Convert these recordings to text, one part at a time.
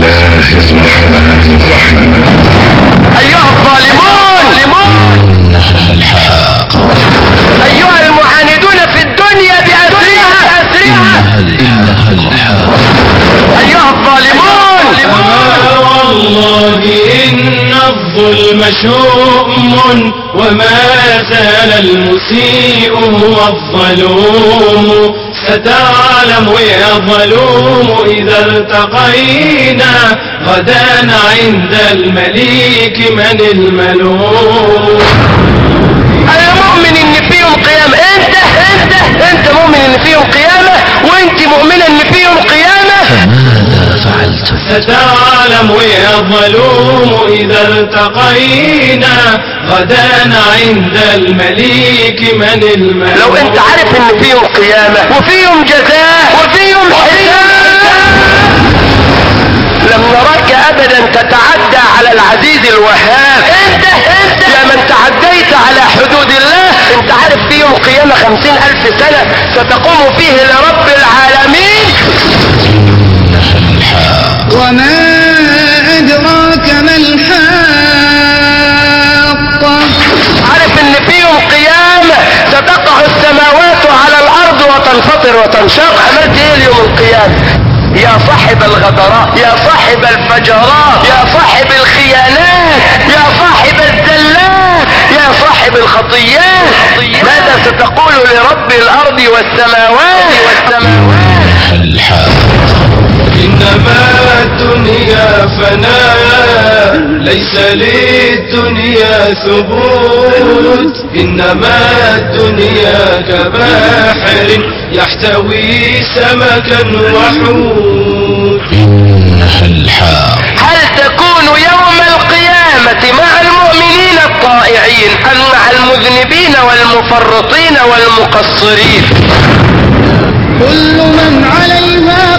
الله الرحمن الرحيم أيها الظالمون إنها الحاقة أيها المعاندون في الدنيا بأسرها إنها إنها الحاقة أيها الظالمون أما والله إن الظلم شؤم وما زال المسيء هو الظلوم ستعلم يا ظلوم إذا التقينا غدا عند المليك من الملوم أنا مؤمن إن فيهم قيامة أنت أنت أنت مؤمن إن فيهم قيامة وأنت مؤمنة إن فيهم قيامة فماذا فعلتم ستعلم يا ظلوم إذا التقينا غدا عند المليك من الملوك لو أنت عارف إن فيهم قيامة وفيهم جزاء وفيهم حساب لم نراك أبدا تتعدى على العزيز الوهاب أنت أنت يا من تعديت على حدود الله أنت عارف فيهم قيامة خمسين ألف سنة ستقوم فيه لرب العالمين إنها الحاقة وما أدراك ما الحاقة عارف ان فيهم قيامة ستقع السماوات على الارض وتنفطر وتنشق عملت ايه اليوم القيامة يا صاحب الغدرات يا صاحب الفجرات يا صاحب الخيانات يا صاحب الزلات يا صاحب الخطيات ماذا ستقول لرب الارض والسماوات والسماوات إنها الحاقة إنما الدنيا فناء ليس للدنيا ثبوت إنما الدنيا كبحر يحتوي سمكا وحوت إنها الحاقة هل تكون يوم القيامة مع المؤمنين الطائعين أم مع المذنبين والمفرطين والمقصرين كل من عليها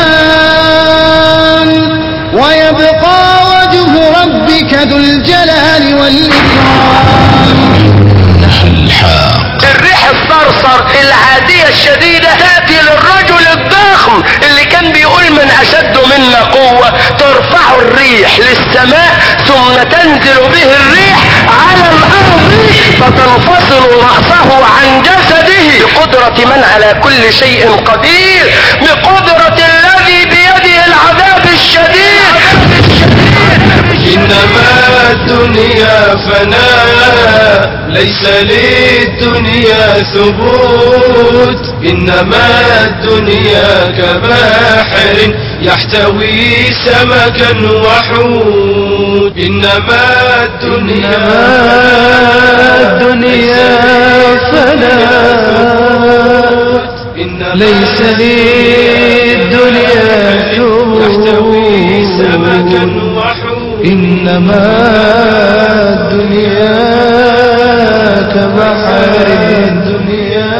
فان ويبقى وجه ربك ذو الجلال والإكرام إنها الحاقة الريح الصرصر العادية الشديدة تأتي للرجل الضخم اللي كان بيقول من أشد منا قوة ترفع الريح للسماء ثم تنزل به الريح على الأرض فتنفصل رأسه عن جسده بقدرة من على كل شيء قدير بقدرة الذي بيده العذاب الشديد إنما الدنيا فناء ليس للدنيا ثبوت إنما الدنيا كبحر يحتوي سمكا وحوت إنما الدنيا الدنيا فناء ليس للدنيا يحتوي سمكا وحوت إنما الدنيا كبحر الدنيا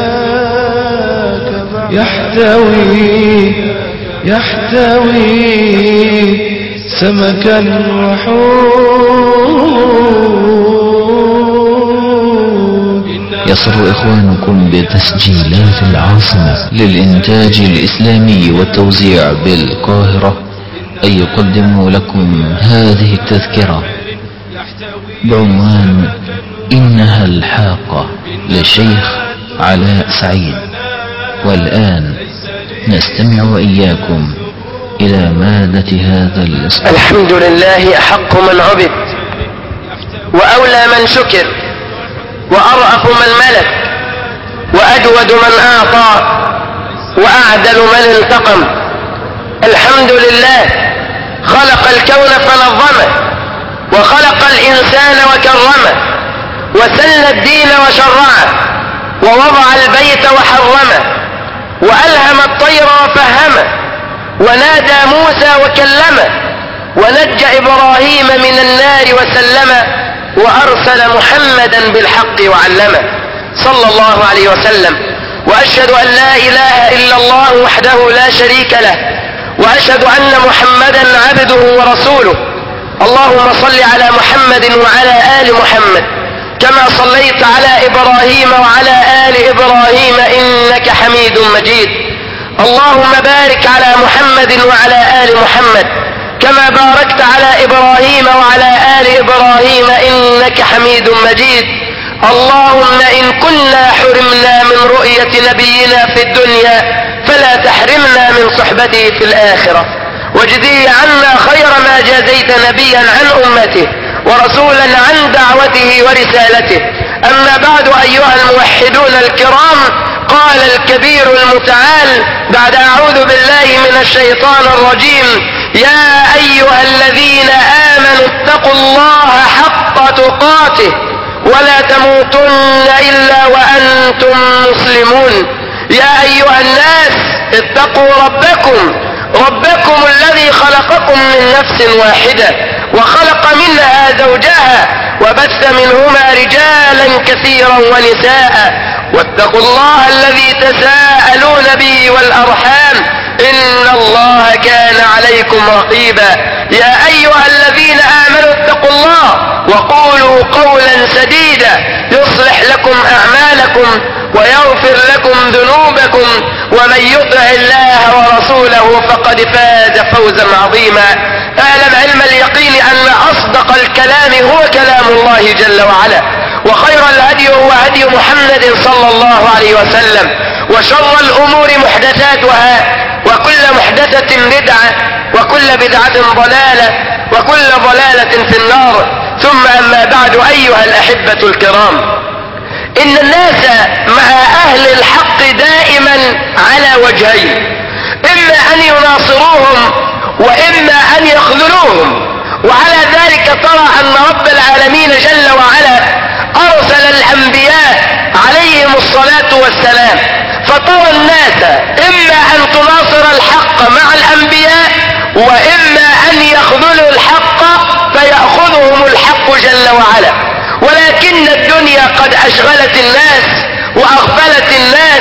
يحتوي يحتوي سمكا وحوت يسر إخوانكم بتسجيلات العاصمة للإنتاج الإسلامي والتوزيع بالقاهرة أن يقدموا لكم هذه التذكرة بعنوان إنها الحاقة للشيخ علاء سعيد والآن نستمع وإياكم إلى مادة هذا الإصحاح الحمد لله أحق من عبد وأولى من شكر وأرأف من ملك وأجود من أعطى وأعدل من انتقم الحمد لله خلق الكون فنظمه وخلق الإنسان وكرمه وسن الدين وشرعه ووضع البيت وحرمه وألهم الطير وفهمه ونادى موسى وكلمه ونجى إبراهيم من النار وسلمه وأرسل محمدا بالحق وعلمه صلى الله عليه وسلم وأشهد أن لا إله إلا الله وحده لا شريك له وأشهد أن محمدا عبده ورسوله اللهم صل على محمد وعلى آل محمد كما صليت على إبراهيم وعلى آل إبراهيم إنك حميد مجيد اللهم بارك على محمد وعلى آل محمد كما باركت على إبراهيم وعلى آل إبراهيم إنك حميد مجيد اللهم إن كنا حرمنا من رؤية نبينا في الدنيا فلا تحرمنا من صحبته في الآخرة واجزيه عنا خير ما جازيت نبيا عن أمته ورسولا عن دعوته ورسالته أما بعد أيها الموحدون الكرام قال الكبير المتعال بعد أعوذ بالله من الشيطان الرجيم يا أيها الذين آمنوا اتقوا الله حق تقاته ولا تموتن إلا وأنتم مسلمون يا أيها الناس اتقوا ربكم ربكم الذي خلقكم من نفس واحدة وخلق منها زوجها وبث منهما رجالا كثيرا ونساء واتقوا الله الذي تساءلون به والأرحام إن الله كان عليكم رقيبا يا أيها الذين آمنوا اتقوا الله وقولوا قولا سديدا يصلح لكم أعمالكم ويغفر لكم ذنوبكم ومن يطع الله ورسوله فقد فاز فوزا عظيما اعلم علم اليقين ان اصدق الكلام هو كلام الله جل وعلا وخير الهدي هو هدي محمد صلى الله عليه وسلم وشر الامور محدثاتها وكل محدثة بدعة وكل بدعة ضلالة وكل ضلالة في النار ثم اما بعد ايها الاحبة الكرام ان الناس مع اهل الحق دائما على وجهين اما ان يناصروهم واما ان يخذلوهم وعلى ذلك ترى ان رب العالمين جل وعلا ارسل الانبياء عليهم الصلاة والسلام فترى الناس اما ان تناصر الحق مع الانبياء واما ان يخذلوا الحق فيأخذهم الحق جل وعلا ولكن الدنيا قد اشغلت الناس واغفلت الناس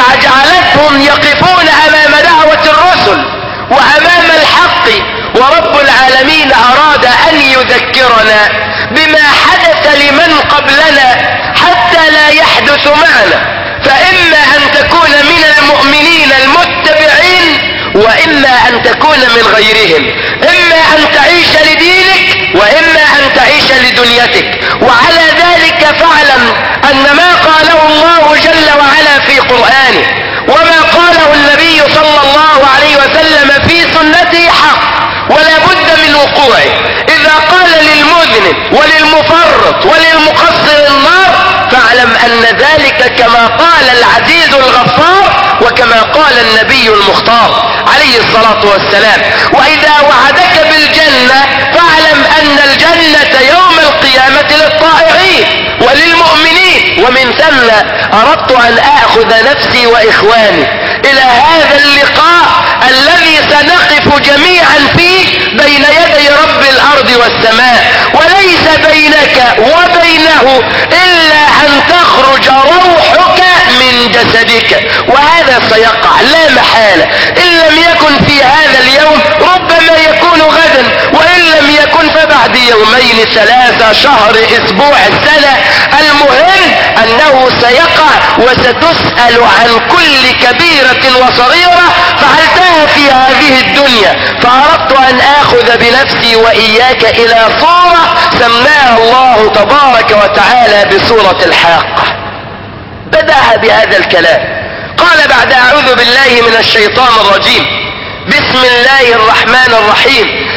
فجعلتهم يقفون امام دعوة الرسل وامام الحق ورب العالمين اراد ان يذكرنا بما حدث لمن قبلنا حتى لا يحدث معنا فاما ان تكون من المؤمنين المتبعين واما ان تكون من غيرهم اما ان تعيش لدينك واما ان تعيش لدنيتك وعلى ذلك فاعلم ان ما قاله الله جل وعلا في قرآنه وما قاله النبي صلى الله عليه وسلم في سنته حق ولا بد من وقوعه اذا قال للمذنب وللمفرط وللمقصر النار فاعلم ان ذلك كما قال العزيز الغفار وكما قال النبي المختار عليه الصلاة والسلام واذا وعدك بالجنة فاعلم ان الجنة يوم القيامة للطائعين وللمؤمنين ومن ثم اردت ان اخذ نفسي واخواني الى هذا اللقاء الذي سنقف جميعا فيه بين يدي رب الارض والسماء وليس بينك وبينه الا ان تخرج روحك من جسدك وهذا سيقع لا محالة ان لم يكن في هذا اليوم ربما يكون غدا وان لم يكن فبعد يومين ثلاثة شهر اسبوع السنة المهم انه سيقع وستسأل عن كل كبيرة وصغيرة فعلتها في هذه الدنيا فاردت ان اخذ بنفسي واياك الى صورة سماها الله تبارك وتعالى بصورة الحاقة بدأها بهذا الكلام قال بعد اعوذ بالله من الشيطان الرجيم بسم الله الرحمن الرحيم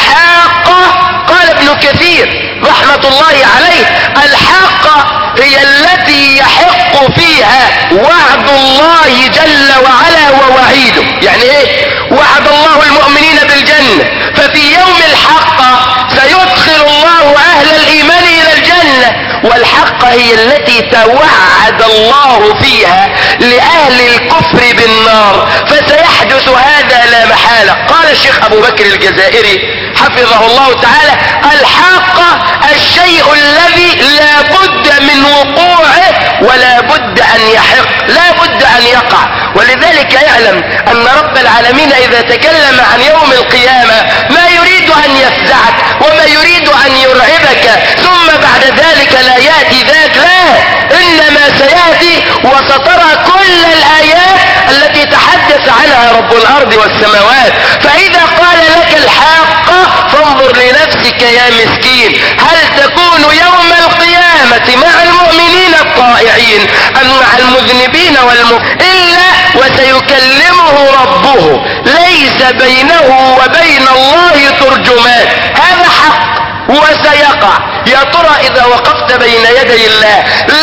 الحاقة قال ابن كثير رحمة الله عليه الحاقة هي التي يحق فيها وعد الله جل وعلا ووعيده يعني ايه وعد الله المؤمنين بالجنة ففي يوم الحق سيدخل الله اهل الايمان الى الجنة والحق هي التي توعد الله فيها لأهل الكفر بالنار فسيحدث هذا لا محالة قال الشيخ أبو بكر الجزائري حفظه الله تعالى الحق الشيء الذي لا بد من وقوعه ولا بد أن يحق لا بد أن يقع ولذلك يعلم أن رب العالمين إذا تكلم عن يوم القيامة ما يريد أن يفزعك وما يريد أن يرعبك ثم بعد ذلك لا يأتي ذاك لا إنما سيأتي وسترى كل الآيات التي تحدث عنها رب الأرض والسماوات فإذا قال لك الحق المذنبين والم إلا وسيكلمه ربه ليس بينه وبين الله ترجمان هذا حق وسيقع يا ترى اذا وقفت بين يدي الله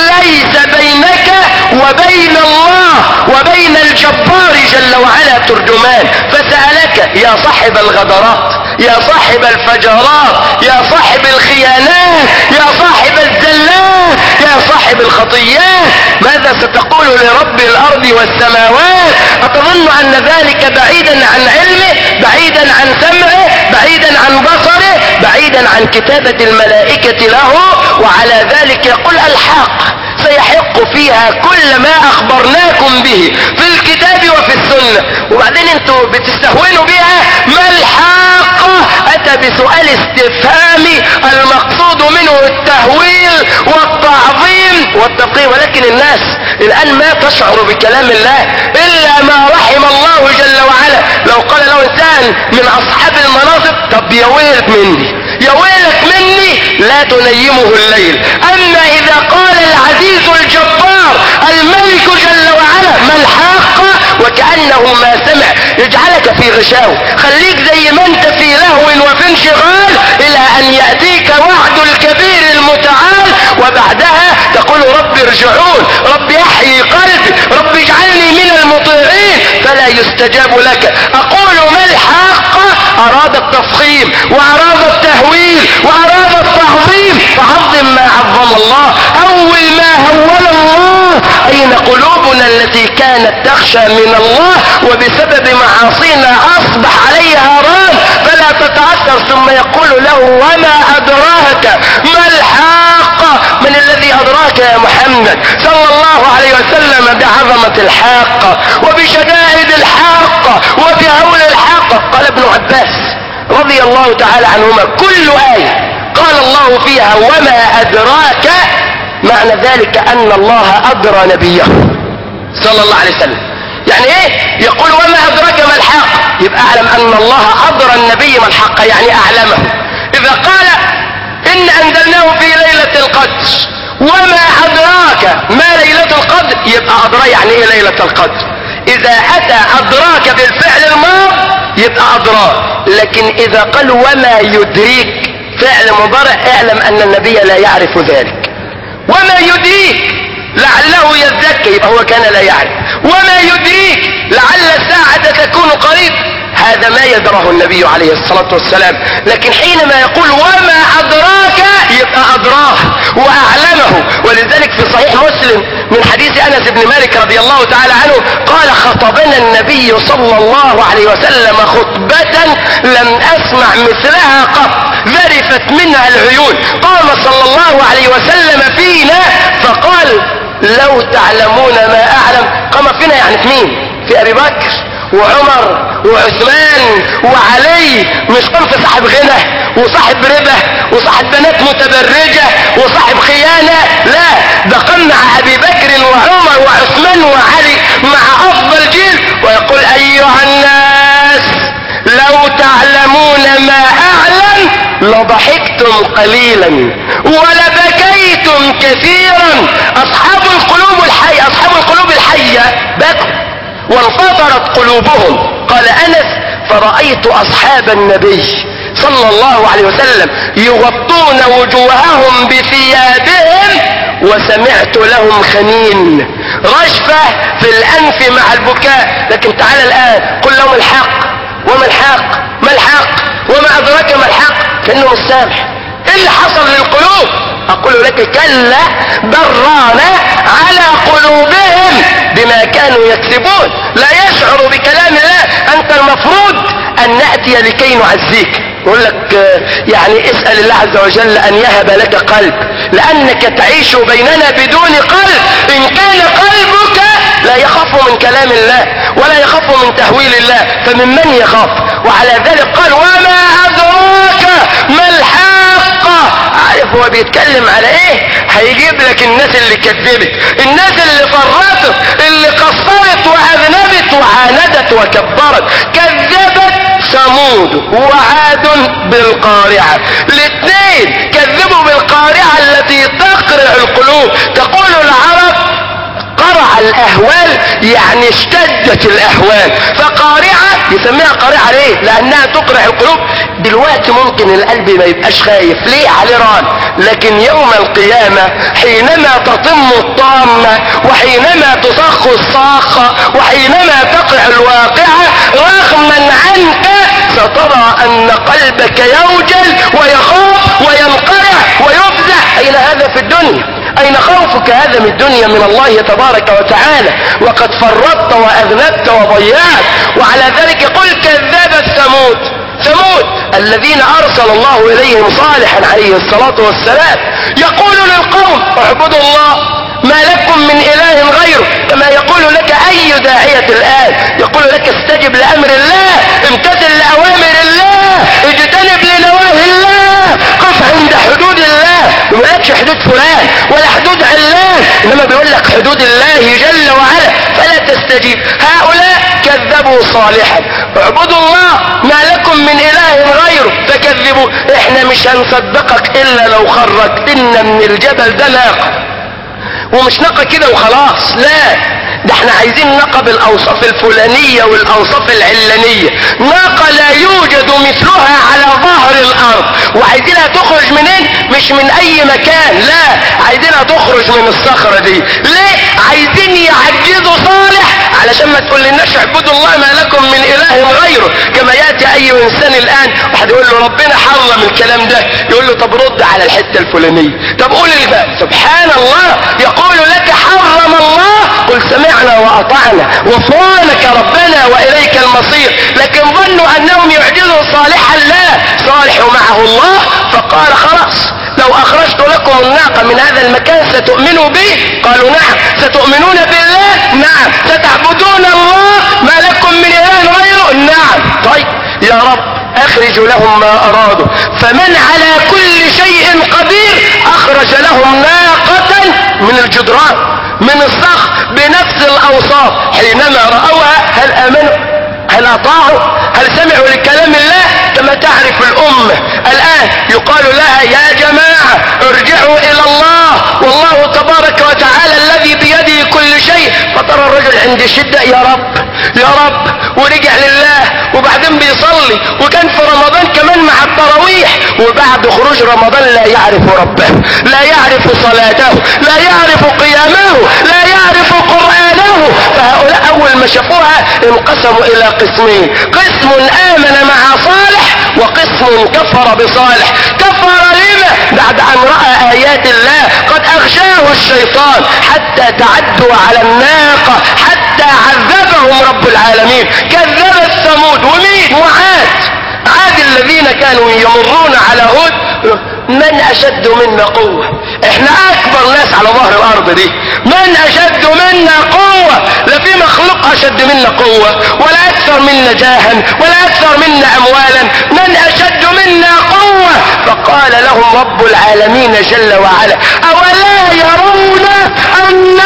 ليس بينك وبين الله وبين الجبار جل وعلا ترجمان فسألك يا صاحب الغدرات يا صاحب الفجرات يا صاحب الخيانات يا صاحب الزلات يا صاحب الخطيات ماذا ستقول لرب الارض والسماوات اتظن ان ذلك بعيدا عن علمه بعيدا عن سمعه بعيدا عن بصره بعيدا عن كتابة الملائكة له وعلى ذلك يقول الحق سيحق فيها كل ما اخبرناكم به في الكتاب وفي السنة وبعدين انتوا بتستهونوا بها ما الحق اتى بسؤال استفهامي المقصود منه التهويل والتعظيم والتقييم ولكن الناس الان ما تشعر بكلام الله الا ما رحم الله جل وعلا لو قال له انسان من اصحاب المناصب طب يا ويلك مني يا ويلك مني لا تنيمه الليل اما اذا قال العزيز الجبار الملك جل وعلا ما الحق وكأنه ما سمع يجعلك في غشاوة خليك زي ما انت في لهو وفي انشغال الى ان يأتيك وعد الكبير المتعال وبعدها تقول رب ارجعون رب احيي قلبي رب اجعلني من المطيعين فلا يستجاب لك اقول ما الحق اراد التفخيم واراد التهويل واراد التعظيم فعظم ما عظم الله اول ما هول الله اين قلوبنا التي كانت تخشى من الله وبسبب معاصينا اصبح عليها ران فلا تتأثر ثم يقول له وما ادراك ما الحق من الذي ادراك يا محمد صلى الله عليه وسلم بعظمة الحق وبشدائد الحق وبهول الحق قال ابن عباس رضي الله تعالى عنهما كل آية قال الله فيها وما أدراك معنى ذلك أن الله أدرى نبيه صلى الله عليه وسلم يعني ايه يقول وما أدراك ما الحق يبقى أعلم أن الله أدرى النبي ما الحق يعني أعلمه إذا قال إن أنزلناه في ليلة القدر وما أدراك ما ليلة القدر يبقى أدرى يعني إيه ليلة القدر إذا أتى أدراك بالفعل الماض يبقى أدرى لكن إذا قال وما يدريك فعل مضارع اعلم أن النبي لا يعرف ذلك وما يدريك لعله يزكى يبقى هو كان لا يعرف وما يدريك لعل الساعة تكون قريب هذا ما يدره النبي عليه الصلاة والسلام لكن حينما يقول وما أدراك يبقى أدراه وأعلمه ولذلك في صحيح مسلم من حديث أنس بن مالك رضي الله تعالى عنه قال خطبنا النبي صلى الله عليه وسلم خطبة لم أسمع مثلها قط ذرفت منها العيون قام صلى الله عليه وسلم فينا فقال لو تعلمون ما أعلم قام فينا يعني في مين في أبي بكر وعمر وعثمان وعلي مش قام في صاحب غنى وصاحب ربا وصاحب بنات متبرجة وصاحب خيانة لا ده قام مع أبي بكر وعمر وعثمان وعلي مع أفضل جيل ويقول أيها الناس لو تعلمون ما أعلم لضحكتم قليلا ولبكيتم كثيرا أصحاب القلوب الحية أصحاب القلوب الحية بكوا وانفطرت قلوبهم قال أنس فرأيت أصحاب النبي صلى الله عليه وسلم يغطون وجوههم بثيابهم وسمعت لهم خنين رشفة في الأنف مع البكاء لكن تعال الآن قل لهم الحق وما الحق ما الحق وما أدراك ما الحق كأنه مش سامح إيه اللي حصل للقلوب أقول لك كلا بران على قلوبهم بما كانوا يكسبون لا يشعر بكلام الله أنت المفروض أن نأتي لكي نعزيك يقول لك آه، يعني اسأل الله عز وجل أن يهب لك قلب لأنك تعيش بيننا بدون قلب إن كان قلبك لا يخاف من كلام الله ولا يخاف من تهويل الله فمن من يخاف وعلى ذلك قال وما أدراك ما الحق عارف هو بيتكلم على ايه هيجيب لك الناس اللي كذبت الناس اللي فرطت اللي قصرت واذنبت وعاندت وكبرت كذبت ثمود وعاد بالقارعة الاثنين كذبوا بالقارعة التي تقرع القلوب تقول العرب قرع الاهوال يعني اشتدت الاهوال فقارعة يسميها قارعة ليه لانها تقرع القلوب دلوقتي ممكن القلب ما يبقاش خايف ليه عليه ران لكن يوم القيامة حينما تطم الطامة وحينما تصخ الصاخة وحينما تقع الواقعة رغما عنك سترى ان قلبك يوجل ويخاف وينقرع ويفزع اين هذا في الدنيا اين خوفك هذا من الدنيا من الله تبارك وتعالى وقد فرطت واذنبت وضيعت وعلى ذلك قل كذب الثمود ثمود الذين ارسل الله اليهم صالحا عليه الصلاة والسلام يقول للقوم اعبدوا الله ما لكم من اله غيره كما يقول لك اي داعية الان يقول لك استجب لامر الله امتثل لاوامر الله اجتنب لنواهي الله قف عند حدود الله ما لكش حدود فلان ولا حدود علان انما بيقول لك حدود الله جل وعلا فلا تستجيب هؤلاء كذبوا صالحا اعبدوا الله ما لكم من اله غيره فكذبوا احنا مش هنصدقك الا لو خرج ان من الجبل ده ناقه ومش نقى كده وخلاص لا ده احنا عايزين نقى بالاوصاف الفلانية والاوصاف العلانية ناقة لا يوجد مثلها على ظهر الارض وعايزينها تخرج منين مش من اي مكان لا عايزينها تخرج من الصخرة دي ليه عايزين يعجزوا صالح علشان ما تقول للناس اعبدوا الله ما لكم من اله غيره كما ياتي اي انسان الان واحد يقول له ربنا حرم الكلام ده يقول له طب رد على الحته الفلانيه طب قول لي بقى سبحان الله يقول لك حرم الله قل سمعنا واطعنا غفرانك ربنا واليك المصير لكن ظنوا انهم يعجزوا صالحا لا صالح معه الله فقال خلاص لو اخرجت لكم الناقة من هذا المكان ستؤمنوا به قالوا نعم ستؤمنون بالله نعم ستعبدون الله ما لكم من اله غيره نعم طيب يا رب اخرج لهم ما ارادوا فمن على كل شيء قدير اخرج لهم ناقة من الجدران من الصخر بنفس الاوصاف حينما رأوها هل امنوا هل اطاعوا هل سمعوا لكلام الله كما تعرف الامة الان يقال لها يا جماعة ارجعوا الى الله والله تبارك وتعالى الذي بيده كل شيء فترى الرجل عند شدة يا رب يا رب ورجع لله وبعدين بيصلي وكان في رمضان كمان مع التراويح وبعد خروج رمضان لا يعرف ربه لا يعرف صلاته لا يعرف قيامه لا يعرف قرآنه فهؤلاء اول ما شافوها انقسموا الى قسمين قسم امن مع صالح وقسم كفر بصالح كفر لما بعد ان رأى ايات الله قد اغشاه الشيطان حتى تعدوا على الناقة حتى عذبهم رب العالمين كذب الثمود ومين وعاد عاد الذين كانوا يمرون على هود من اشد منا قوة احنا اكبر ناس على ظهر الارض دي من اشد منا قوة لا في مخلوق اشد منا قوة ولا اكثر منا جاها ولا اكثر منا اموالا من اشد منا قوة فقال لهم رب العالمين جل وعلا اولا يرون ان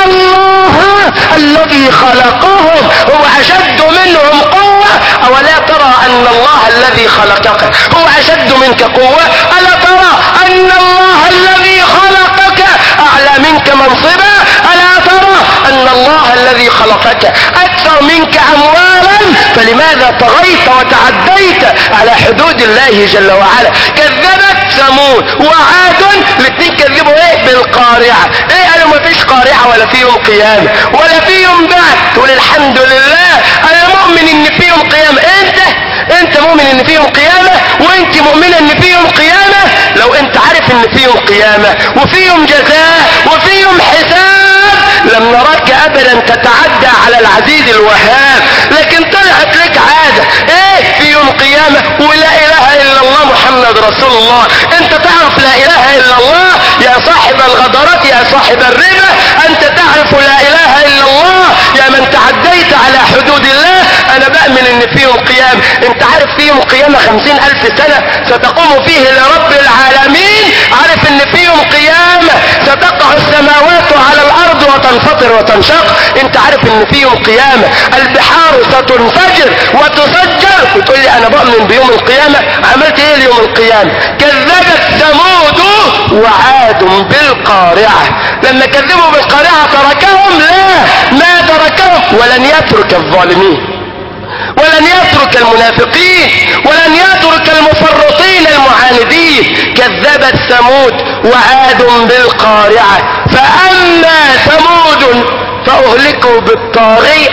الله الذي خلقهم هو اشد منهم قوة اولا ترى ان الله الذي خلقك هو اشد منك قوة الا ترى ان الله الذي خلقك اعلى منك منصبا الا ترى ان الله الذي خلقك اكثر منك اموالا فلماذا طغيت وتعديت على حدود الله جل وعلا كذبت ثمود وعاد الاثنين كذبوا ايه بالقارعة ايه قالوا ما فيش قارعة ولا فيهم قيامة ولا فيهم بعد تقول الحمد لله انا مؤمن ان فيهم قيامة انت انت مؤمن ان فيهم قيامة وانت مؤمنة ان فيهم قيامة لو انت عارف ان فيهم قيامة وفيهم جزاء وفيهم حساب لم نراك ابدا تتعدى على العزيز الوهاب لكن طلعت لك عادة ايه فيهم قيامة ولا اله الا الله محمد رسول الله انت تعرف لا اله الا الله يا صاحب الغدرات يا صاحب الربا انت تعرف لا اله الا الله يا من تعديت على حدود الله انا بأمن ان فيهم قيام انت عارف فيهم قيامة خمسين الف سنة ستقوم فيه لرب العالمين عارف ان فيهم قيامة ستقع السماوات على الارض وتنفطر وتنشق انت عارف ان فيهم قيامة البحار ستنفجر وتسجر وتقول لي انا بؤمن بيوم القيامة عملت ايه ليوم القيامة كذبت ثمود وعاد وعاد بالقارعة لما كذبوا بالقارعة تركهم لا ما تركهم ولن يترك الظالمين ولن يترك المنافقين ولن يترك المفرطين المعاندين كذبت ثمود وعاد بالقارعة فأما ثمود فأهلكوا بالطاغية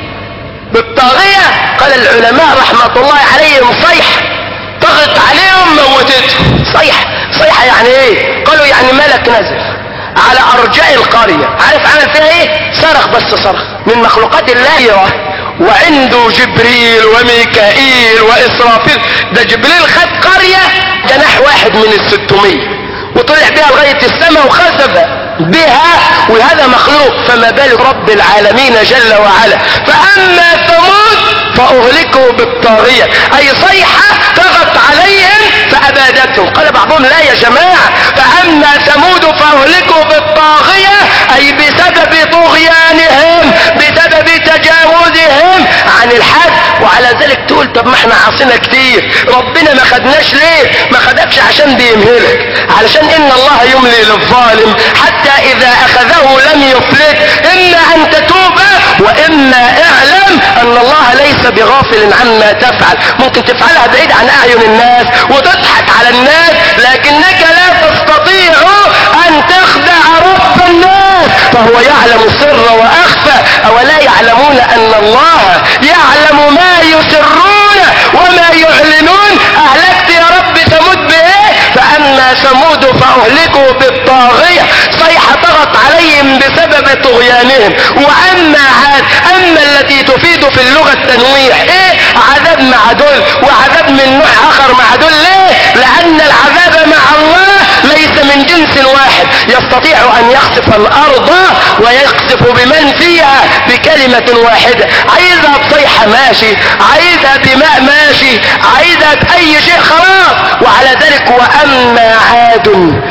بالطاغية قال العلماء رحمة الله عليهم صيح طغت عليهم موتتهم صيح صيحة يعني ايه قالوا يعني ملك نزل على ارجاء القرية عارف عمل فيها ايه صرخ بس صرخ من مخلوقات الله وعنده جبريل وميكائيل واسرافيل ده جبريل خد قرية جناح واحد من الستمية وطلع بها لغاية السماء وخسف بها وهذا مخلوق فما بالك رب العالمين جل وعلا فأما ثمود فأهلكوا بالطاغية أي صيحة طغت عليهم فأبادتهم قال بعضهم لا يا جماعة فأما ثمود فأهلكوا بالطاغية أي بسبب طغيانهم بسبب تجاوزهم عن الحد وعلى ذلك تقول طب ما احنا عاصينا كتير ربنا ما خدناش ليه ما خدكش عشان بيمهلك علشان ان الله يملي للظالم حتى اذا اخذه لم يفلت اما ان تتوب واما اعلم ان الله ليس بغافل عما تفعل ممكن تفعلها بعيد عن اعين الناس وتضحك على الناس لكنك لا تستطيع ان تخدع رب الناس فهو يعلم السر واخفى اولا يعلمون ان الله يعلم ما يسرون وما يعلنون اهلكت يا رب ثمود بايه فاما ثمود فاهلكوا بالطاغيه صيحه طغت عليهم بسبب طغيانهم واما عاد اما التي تفيد في اللغه التنويع ايه عذاب مع دول وعذاب من نوع اخر مع دول ليه لان العذاب مع الله ليس من جنس واحد يستطيع ان يخسف الارض ويخسف بمن فيها بكلمة واحدة عايزها بصيحة ماشي عايزها بماء ماشي عايزها بأي شيء خلاص وعلى ذلك وأما عاد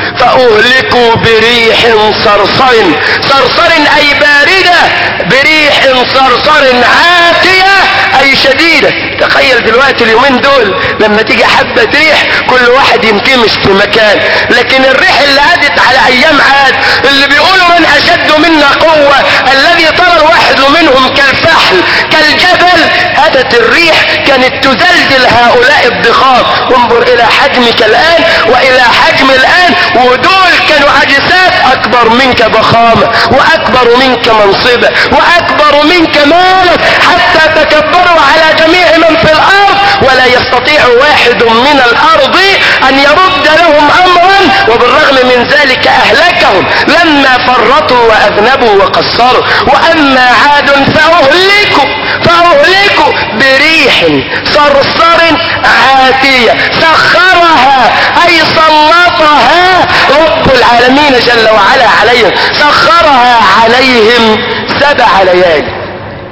فأهلكوا بريح صرصر صرصر أي باردة بريح صرصر عاتية أي شديدة تخيل دلوقتي اليومين دول لما تيجي حبة ريح كل واحد ينكمش في مكان لكن الريح اللي عادت على أيام عاد اللي بيقولوا من أشد منا قوة الذي ترى الواحد منهم كالفحل كالجبل أتت الريح كانت تزلزل هؤلاء الضخام انظر إلى حجمك الآن وإلى حجم الآن ودول كانوا أجساد أكبر منك ضخامة وأكبر منك منصبة وأكبر منك مالا حتى تكبروا على جميع من في الأرض ولا يستطيع واحد من الأرض أن يرد لهم أمرا وبالرغم من ذلك أهلكهم لما فرطوا وأذنبوا وقصروا وأما عاد فأهلكوا فأهلكوا بريح صرصر عاتية سخرها أي سلطها رب العالمين جل وعلا عليهم سخرها عليهم سبع ليالي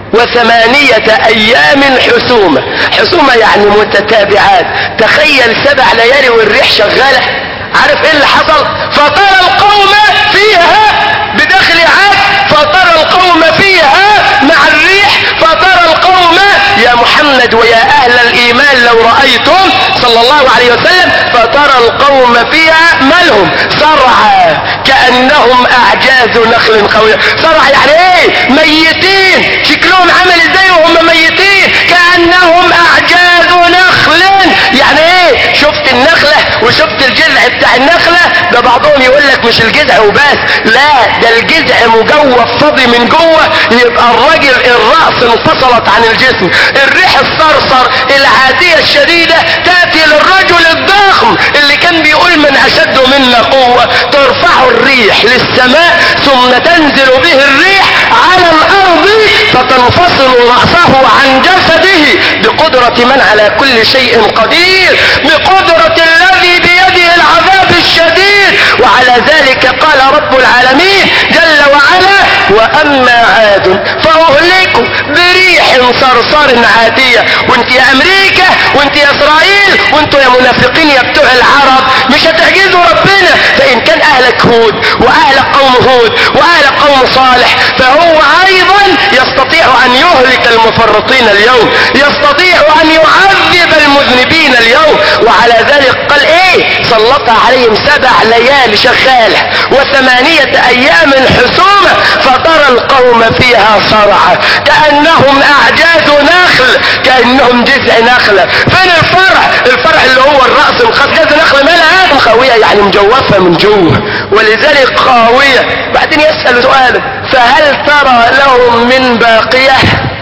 وثمانية ايام حسومة حسومة يعني متتابعات تخيل سبع ليالي والريح شغالة عارف ايه اللي حصل فطار القوم فيها بداخل عاد فطار القوم فيها مع الريح فطار القوم يا محمد ويا اهل الايمان لو رأيتم صلى الله عليه وسلم فترى القوم فيها مالهم صرعى كأنهم اعجاز نخل قوية صرع يعني ايه ميتين شكلهم عامل ازاي وهم ميتين كأنهم اعجاز نخل يعني ايه شفت النخلة وشفت الجذع بتاع النخلة ده بعضهم يقول لك مش الجذع وبس لا ده الجذع مجوف فاضي من جوه يبقى الراجل الرأس انفصلت عن الجسم الريح الصرصر العادية الشديدة تأتي للرجل الضخم اللي كان بيقول من أشد منا قوة ترفع الريح للسماء ثم تنزل به الريح على الأرض فتنفصل رأسه عن جسده بقدرة من على كل شيء قدير بقدرة الذي بيده العذاب الشديد وعلى ذلك قال رب العالمين جل وعلا وأما عاد فأهلكوا بريح صرصر عاتية وانت يا أمريكا وانت يا إسرائيل وانتوا يا منافقين يا بتوع العرب مش هتعجزوا ربنا فإن كان أهلك هود وأهلك قوم هود وأهلك قوم صالح فهو أيضا يستطيع أن يهلك المفرطين اليوم يستطيع أن يعذب المذنبين اليوم وعلى ذلك قال إيه ليه سلطها عليهم سبع ليالي شغالة وثمانية ايام حسومة فترى القوم فيها صرعى كأنهم اعجاز نخل كأنهم جذع نخلة فين الفرع الفرع اللي هو الرأس الخاص جذع نخلة مالها خاوية يعني مجوفة من جوه ولذلك خاوية بعدين يسأل سؤال فهل ترى لهم من باقية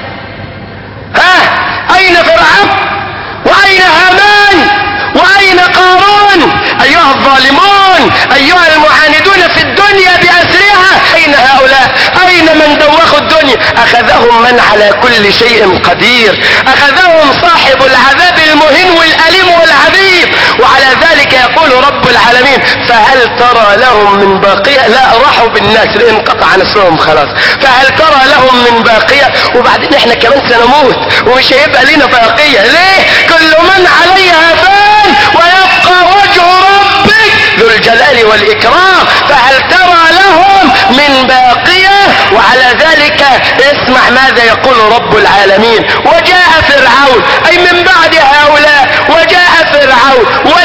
ها اين فرعون واين هامان واين قارون ايها الظالمون ايها المعاندون في الدنيا باسرها اين هؤلاء اين من دوخوا الدنيا اخذهم من على كل شيء قدير اخذهم صاحب العذاب المهين والاليم والعذيب وعلى ذلك يقول رب العالمين فهل ترى لهم من باقية لا راحوا بالناس لان قطع نسلهم خلاص فهل ترى لهم من باقية وبعدين احنا كمان سنموت ومش هيبقى لنا باقية ليه كل من عليها فان ويبقى وجه ربك ذو الجلال والاكرام فهل ترى لهم من باقية وعلى ذلك اسمع ماذا يقول رب العالمين وجاء فرعون اي من بعد هؤلاء وجاء فرعون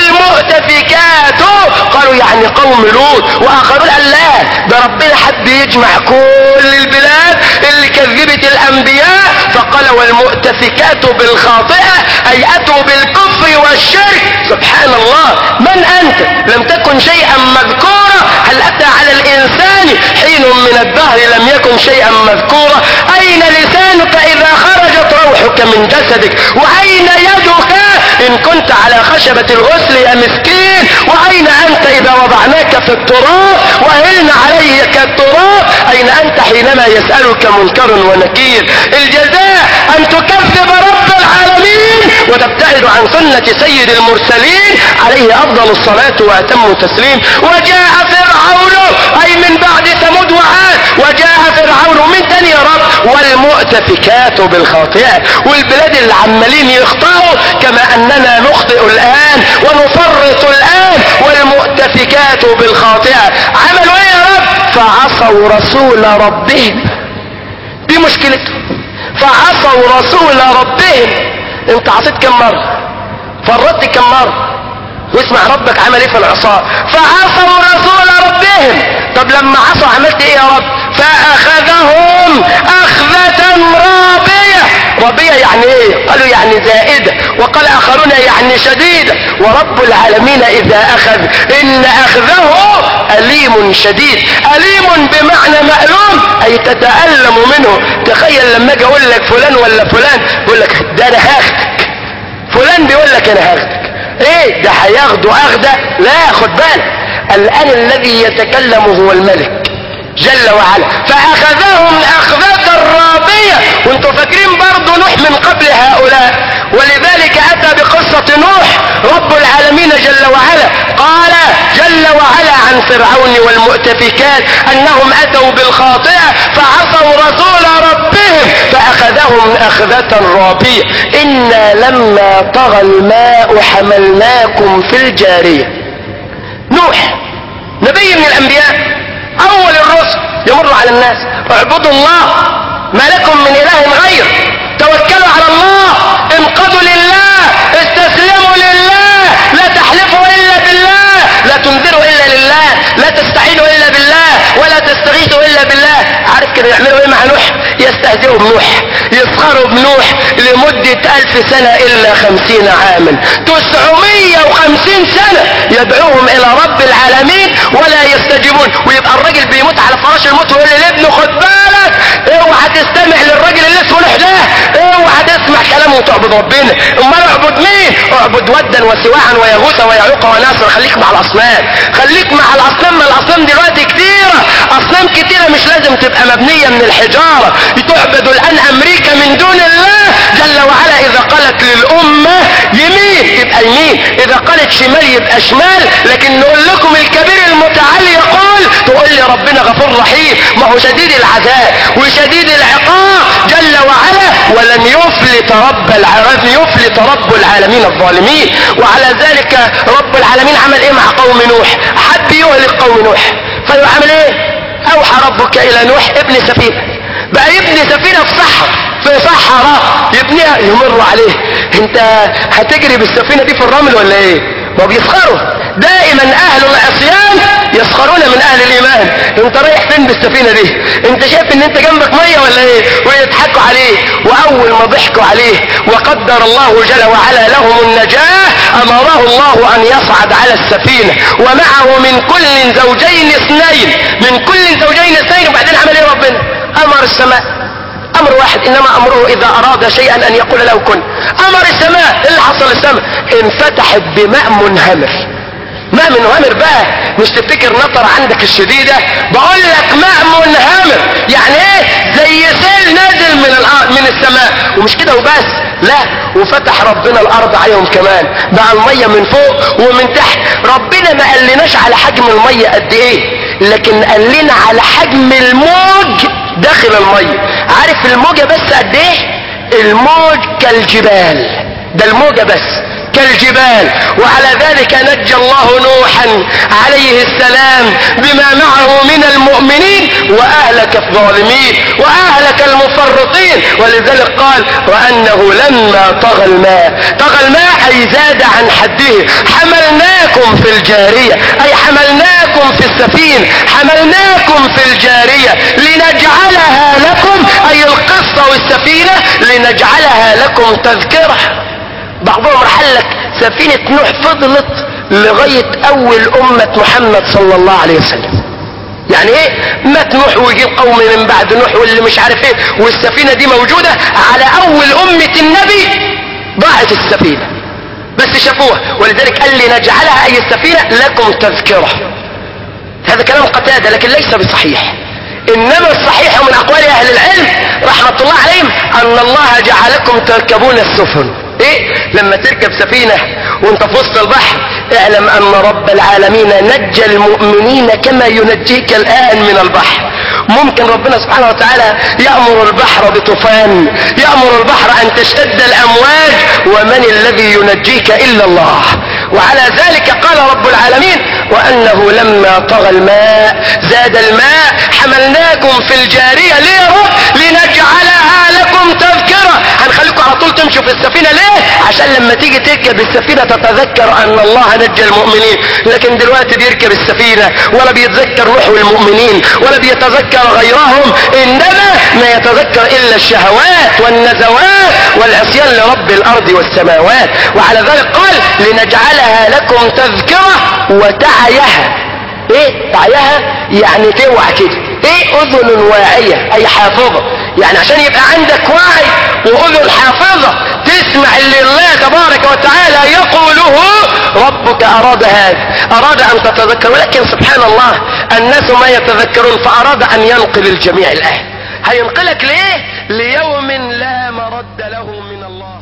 والمؤتفكات قالوا يعني قوم لوط واخرون قال لا ده ربنا حب يجمع كل البلاد اللي كذبت الانبياء فقال والمؤتفكات بالخاطئة اي اتوا بالكفر والشرك سبحان الله من انت لم تكن شيئا مذكورا هل اتى على الانسان حين من الدهر لم يكن شيئا مذكورا اين لسانك اذا خرجت روحك من جسدك واين يدك ان كنت على خشبة الغسل يا مسكين واين انت اذا وضعناك في التراب واهلنا عليك التراب اين انت حينما يسألك منكر ونكير الجزاء ان تكذب رب العالمين وتبتعد عن سنة سيد المرسلين عليه افضل الصلاة واتم التسليم وجاء فرعون اي من بعد ثمود وعاد وجاء فرعون من تاني يا رب والمؤتفكات بالخاطئة والبلاد اللي عمالين يخطئوا كما اننا نخطئ الان ونفرط الان والمؤتفكات بالخاطئة عملوا ايه يا رب فعصوا رسول ربهم دي مشكلتهم فعصوا رسول ربهم انت عصيت كم مرة فرطت كم مرة واسمع ربك عمل ايه في العصاة فعصوا رسول ربهم طب لما عصوا عملت ايه يا رب فاخذهم اخذة رابية رابية يعني ايه قالوا يعني زائدة وقال اخرون يعني شديدة ورب العالمين اذا اخذ ان اخذه اليم شديد اليم بمعنى مألوم اي تتألم منه تخيل لما اجي اقول لك فلان ولا فلان بقول لك ده انا هاخدك فلان بيقول لك انا هاخدك ايه ده هياخده اخده لا خد بالك الان الذي يتكلم هو الملك جل وعلا فاخذهم اخذة رابية وانتوا فاكرين برضو نوح من قبل هؤلاء ولذلك اتى بقصة نوح رب العالمين جل وعلا قال جل وعلا عن فرعون والمؤتفكات انهم اتوا بالخاطئة فعصوا رسول ربهم فاخذهم اخذة رابية انا لما طغى الماء حملناكم في الجارية نوح نبي من الانبياء اول الرسل يمر على الناس اعبدوا الله ما لكم من اله غير توكلوا على الله انقضوا لله استسلموا لله لا تحلفوا الا بالله لا تنذروا الا لله لا تستعينوا الا بالله ولا تستغيثوا الا بالله عارف كده يعملوا ايه مع نوح يستهزئوا بنوح يسخروا بنوح لمدة الف سنة الا خمسين عاما تسعمية وخمسين سنة يدعوهم الى رب العالمين ولا يستجيبون ويبقى الراجل بيموت على فراش الموت ويقول لابنه خد بالك اوعى تستمع للراجل اللي اسمه نوح ده اوعى تسمع كلامه وتعبد ربنا امال اعبد مين اعبد ودا وسواعا ويغوث ويعوق وناصر خليك مع الاصنام خليك مع الاصنام ما الاصنام دلوقتي كتيرة اصنام كتيرة مش لازم تبقى مبنية من الحجارة تعبد الان امريكا من دون الله جل وعلا اذا قالت للامة يمين يبقى يمين اذا قالت شمال يبقى شمال لكن نقول لكم الكبير المتعالي يقول تقول لي ربنا غفور رحيم ما هو شديد العذاب وشديد العقاب جل وعلا ولن يفلت رب العالمين يفلت رب العالمين الظالمين وعلى ذلك رب العالمين عمل ايه مع قوم نوح حب يهلك قوم نوح فيعمل ايه اوحى ربك الى نوح ابن سفينه بقى يبني سفينة في صحراء في صحراء يبنيها يمر عليه انت هتجري بالسفينة دي في الرمل ولا ايه ما بيسخروا دائما اهل العصيان يسخرون من اهل الايمان انت رايح فين بالسفينه دي انت شايف ان انت جنبك ميه ولا ايه ويضحكوا عليه واول ما ضحكوا عليه وقدر الله جل وعلا لهم النجاه امره الله ان يصعد على السفينه ومعه من كل زوجين اثنين من كل زوجين اثنين وبعدين عمل ايه ربنا امر السماء امر واحد انما امره اذا اراد شيئا ان يقول له كن امر السماء إيه اللي حصل السماء انفتحت بماء منهمر ماء منهمر بقى مش تفتكر نطر عندك الشديدة بقول لك ماء منهمر يعني ايه زي سيل نازل من الارض من السماء ومش كده وبس لا وفتح ربنا الارض عليهم كمان بقى المية من فوق ومن تحت ربنا ما قالناش على حجم المية قد ايه لكن قال لنا على حجم الموج داخل المية عارف الموجة بس قد ايه الموج كالجبال ده الموجة بس كالجبال وعلى ذلك نجى الله نوحا عليه السلام بما معه من المؤمنين واهلك الظالمين واهلك المفرطين ولذلك قال وانه لما طغى الماء طغى الماء اي زاد عن حده حملناكم في الجارية اي حملناكم في السفينة حملناكم في الجارية لنجعلها لكم اي القصة والسفينة لنجعلها لكم تذكرة بعضهم رحل لك سفينة نوح فضلت لغاية اول امة محمد صلى الله عليه وسلم يعني ايه مات نوح ويجيب قوم من بعد نوح واللي مش عارف ايه والسفينة دي موجودة على اول امة النبي ضاعت السفينة بس شافوها ولذلك قال لي نجعلها اي السفينة لكم تذكرة هذا كلام قتادة لكن ليس بصحيح انما الصحيح من اقوال اهل العلم رحمة الله عليهم ان الله جعلكم تركبون السفن ايه لما تركب سفينة وانت في وسط البحر اعلم ان رب العالمين نجى المؤمنين كما ينجيك الان من البحر ممكن ربنا سبحانه وتعالى يأمر البحر بطوفان يأمر البحر ان تشتد الامواج ومن الذي ينجيك الا الله وعلى ذلك قال رب العالمين وانه لما طغى الماء زاد الماء حملناكم في الجارية ليه يا رب لنجعلها لكم تذكرة هنخليكم على طول تمشوا في السفينة ليه عشان لما تيجي تركب السفينة تتذكر ان الله نجى المؤمنين لكن دلوقتي بيركب السفينة ولا بيتذكر روح المؤمنين ولا بيتذكر غيرهم انما ما يتذكر الا الشهوات والنزوات والعصيان لرب الارض والسماوات وعلى ذلك قال لنجعلها لكم تذكرة وتعيها ايه تعيها يعني توعى كده ايه اذن واعية اي حافظة يعني عشان يبقى عندك وعي واذن حافظة تسمع اللي الله تبارك وتعالى يقوله ربك اراد هذا اراد ان تتذكر ولكن سبحان الله الناس ما يتذكرون فاراد ان ينقل الجميع الان هينقلك ليه ليوم لا مرد له من الله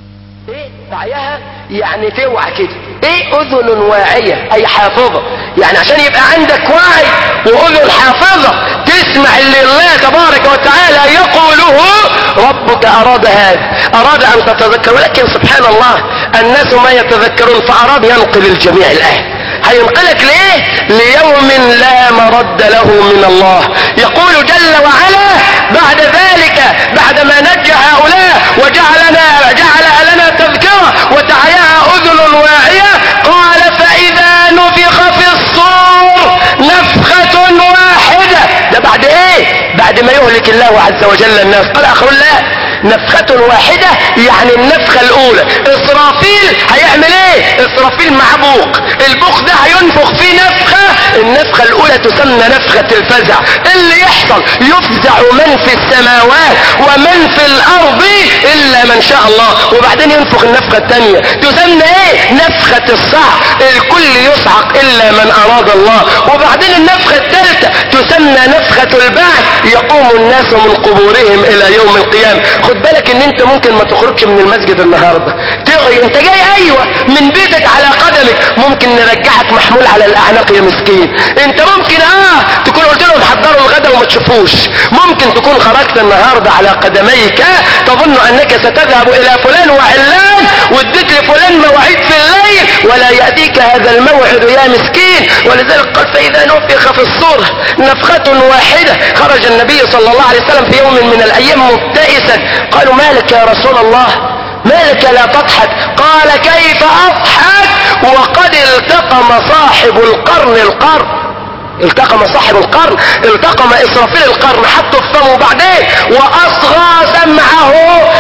ايه تعيها يعني توعى كده ايه اذن واعية اي حافظة يعني عشان يبقى عندك وعي واذن حافظة تسمع اللي الله تبارك وتعالى يقوله ربك اراد هذا اراد ان تتذكر ولكن سبحان الله الناس ما يتذكرون فاراد ينقل الجميع الان هينقلك ليه ليوم لا مرد له من الله يقول جل وعلا بعد ذلك بعدما نجى هؤلاء وجعلنا جعلها لنا تذكرة وتعيها اذن واعية قال فاذا نفخ في الصور نفخة واحدة ده بعد ايه بعد ما يهلك الله عز وجل الناس قال اخر الله نفخة واحدة يعني النفخة الاولى اسرافيل هيعمل ايه اسرافيل مع بوق البوق ده هينفخ فيه نفخة النفخة الاولى تسمى نفخة الفزع اللي يحصل يفزع من في السماوات ومن في الارض الا من شاء الله وبعدين ينفخ النفخة الثانية تسمى ايه نفخة الصعق الكل يصعق الا من اراد الله وبعدين النفخة الثالثة تسمى نفخة البعث يقوم الناس من قبورهم الى يوم القيامة خد بالك ان انت ممكن ما تخرجش من المسجد النهاردة تغي انت جاي ايوه من بيتك على قدمك ممكن نرجعك محمول على الاعناق يا مسكين انت ممكن اه تكون قلت لهم حضروا الغدا وما تشوفوش ممكن تكون خرجت النهاردة على قدميك تظن انك ستذهب الى فلان وعلان واديت لفلان مواعيد في الليل ولا يأتيك هذا الموعد يا مسكين ولذلك قال فاذا نفخ في الصور نفخة واحدة خرج النبي صلى الله عليه وسلم في يوم من الايام مبتئسا قالوا مالك يا رسول الله مالك لا تضحك قال كيف اضحك وقد التقى التقم صاحب القرن القرن التقم صاحب القرن التقم اسرافيل القرن حطه في فمه بعدين واصغى سمعه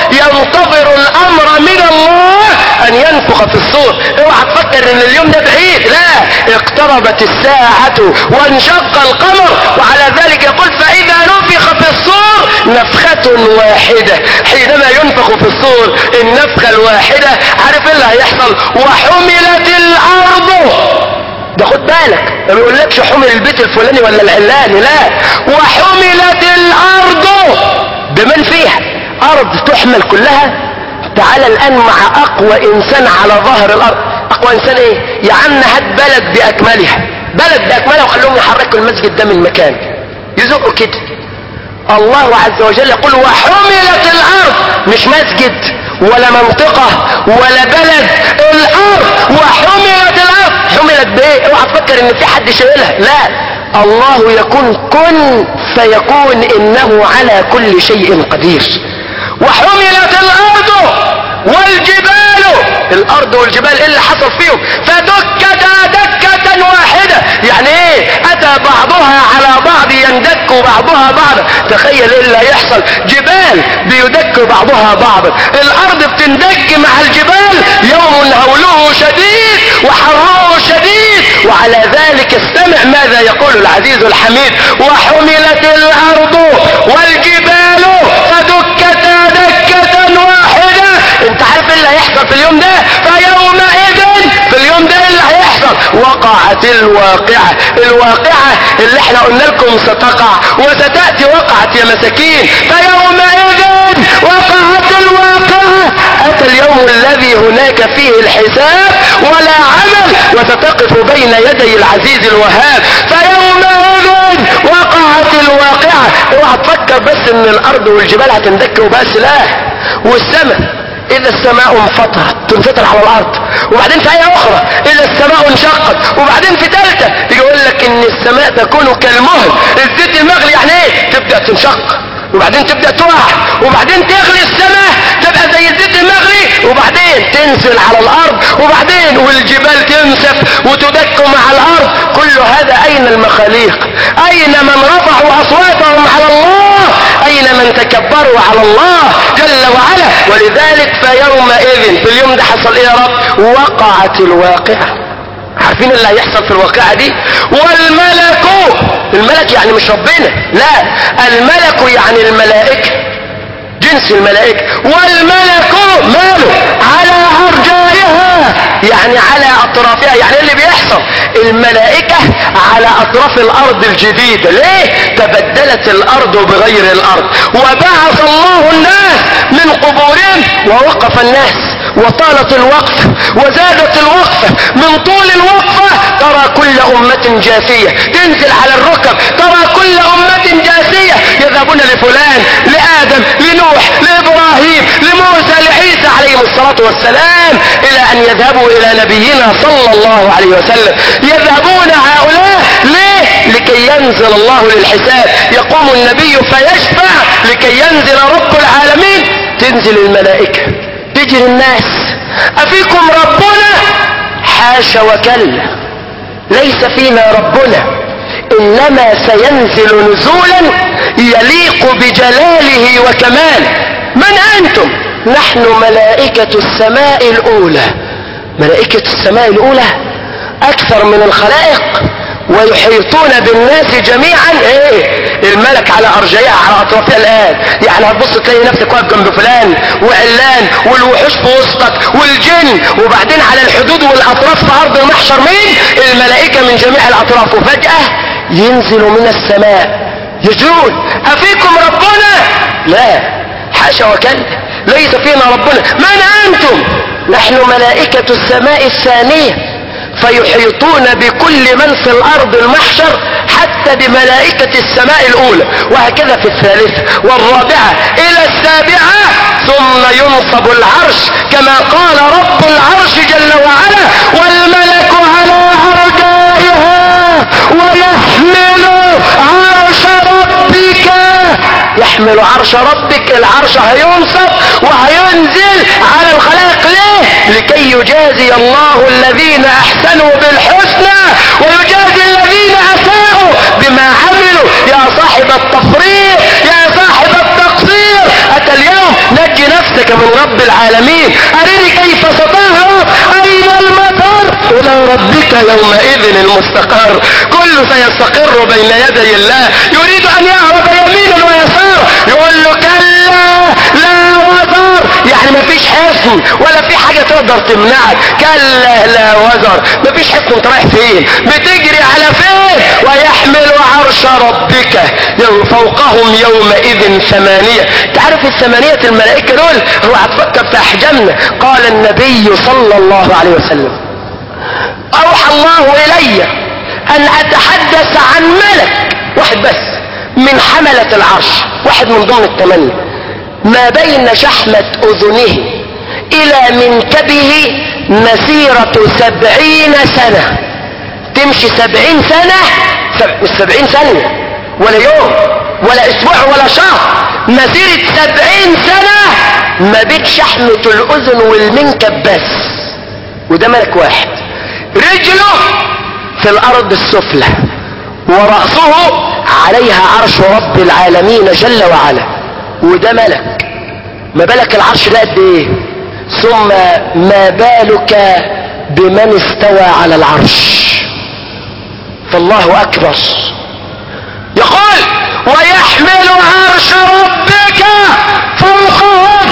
ينتظر الامر من الله ان ينفخ في الصور اوعى تفكر ان اليوم ده بعيد لا اقتربت الساعة وانشق القمر وعلى ذلك يقول فاذا نفخ في الصور نفخة واحدة حينما ينفخ في الصور النفخة الواحدة عارف ايه اللي هيحصل وحملت الارض ده خد بالك ما بيقولكش حمل البيت الفلاني ولا العلاني لا وحملت الارض بمن فيها ارض تحمل كلها تعال الان مع اقوى انسان على ظهر الارض اقوى انسان ايه يا عم هات بلد باكملها بلد باكملها وخلوهم يحركوا المسجد ده من مكان يزقوا كده الله عز وجل يقول وحملت الارض مش مسجد ولا منطقة ولا بلد الارض وحملت الارض حملت بايه اوعى تفكر ان في حد شايلها لا الله يكون كن فيكون انه على كل شيء قدير وحملت الارض والجبال الارض والجبال ايه اللي حصل فيهم فدكتا دكة واحدة يعني ايه اتى بعضها على بعض يندك بعضها بعضا تخيل ايه اللي هيحصل جبال بيدك بعضها بعضا الارض بتندك مع الجبال يوم هوله شديد وحره شديد وعلى ذلك استمع ماذا يقول العزيز الحميد وحملت الارض والجبال فدكتا دكة واحدة انت عارف ايه اللي هيحصل في اليوم ده فيومئذ في اليوم ده ايه اللي هيحصل وقعت الواقعة الواقعة اللي احنا قلنا لكم ستقع وستأتي وقعت يا مساكين فيومئذ وقعت الواقعة اتى اليوم الذي هناك فيه الحساب ولا عمل وستقف بين يدي العزيز الوهاب فيومئذ وقعت الواقعة اوعى تفكر بس ان الارض والجبال هتندك وبس لا والسماء اذا السماء انفطرت تنفطر على الارض وبعدين في ايه اخرى اذا السماء انشقت وبعدين في ثالثه يقول لك ان السماء تكون كالمهل الزيت المغلي يعني ايه تبدا تنشق وبعدين تبدا تقع وبعدين تغلي السماء تبقى زي الزيت المغلي وبعدين تنزل على الارض وبعدين والجبال تنسف وتدك مع الارض كل هذا اين المخاليق اين من رفعوا اصواتهم على الله اين من تكبروا على الله جل وعلا ولذلك فيومئذ في اليوم ده حصل ايه يا رب وقعت الواقعه عارفين اللي هيحصل في الواقعة دي والملك الملك يعني مش ربنا لا الملك يعني الملائكة جنس الملائكة والملك ماله على أرجائها يعني على أطرافها يعني إيه اللي بيحصل الملائكة على أطراف الأرض الجديدة ليه تبدلت الأرض بغير الأرض وبعث الله الناس من قبورهم ووقف الناس وطالت الوقفة وزادت الوقفة من طول الوقفة ترى كل أمة جاثية تنزل على الركب ترى كل أمة جاثية يذهبون لفلان لآدم لنوح لإبراهيم لموسى لعيسى عليهم الصلاة والسلام إلى أن يذهبوا إلى نبينا صلى الله عليه وسلم يذهبون هؤلاء ليه لكي ينزل الله للحساب يقوم النبي فيشفع لكي ينزل رب العالمين تنزل الملائكة تجري الناس أفيكم ربنا حاشا وكلا ليس فينا ربنا إنما سينزل نزولا يليق بجلاله وكماله من أنتم نحن ملائكة السماء الأولى ملائكة السماء الأولى أكثر من الخلائق ويحيطون بالناس جميعا ايه الملك على ارجائها على اطرافها الان يعني هتبص تلاقي نفسك واقف جنب فلان وعلان والوحوش في وسطك والجن وبعدين على الحدود والاطراف في ارض المحشر مين الملائكة من جميع الاطراف وفجأة ينزل من السماء يجرون افيكم ربنا لا حاشا وكلا ليس فينا ربنا من انتم نحن ملائكة السماء الثانية فيحيطون بكل من في الارض المحشر حتى بملائكة السماء الاولى وهكذا في الثالثة والرابعة الى السابعة ثم ينصب العرش كما قال رب العرش جل وعلا والملك على ارجائها ويحمل عرش ربك يحمل ويحمل عرش ربك العرش هينصب وهينزل على الخلائق ليه لكي يجازي الله الذين احسنوا بالحسنى ويجازي الذين اساءوا بما عملوا يا صاحب التفريط يا صاحب التقصير اتى اليوم نجي نفسك من رب العالمين ارني كيف ستهرب اين المطر الى ربك يومئذ المستقر كل سيستقر بين يدي الله يريد ان يهرب يمينا ويسارا يقول له كلا لا وزر يعني مفيش حصن ولا في حاجة تقدر تمنعك كلا لا وزر مفيش حصن انت رايح فين بتجري على فين ويحمل عرش ربك يوم فوقهم يومئذ ثمانية تعرف الثمانية الملائكة دول هو هتفكر في احجامنا قال النبي صلى الله عليه وسلم اوحى الله الي ان اتحدث عن ملك واحد بس من حملة العرش واحد من ضمن الثمانية ما بين شحمة اذنه الى منكبه مسيرة سبعين سنة تمشي سبعين سنة سب... مش سبعين ثانية ولا يوم ولا اسبوع ولا شهر مسيرة سبعين سنة ما بين شحمة الاذن والمنكب بس وده ملك واحد رجله في الارض السفلى ورأسه عليها عرش رب العالمين جل وعلا وده ملك ما بالك العرش ده قد ايه ثم ما بالك بمن استوى على العرش فالله اكبر يقول ويحمل عرش ربك فوقهم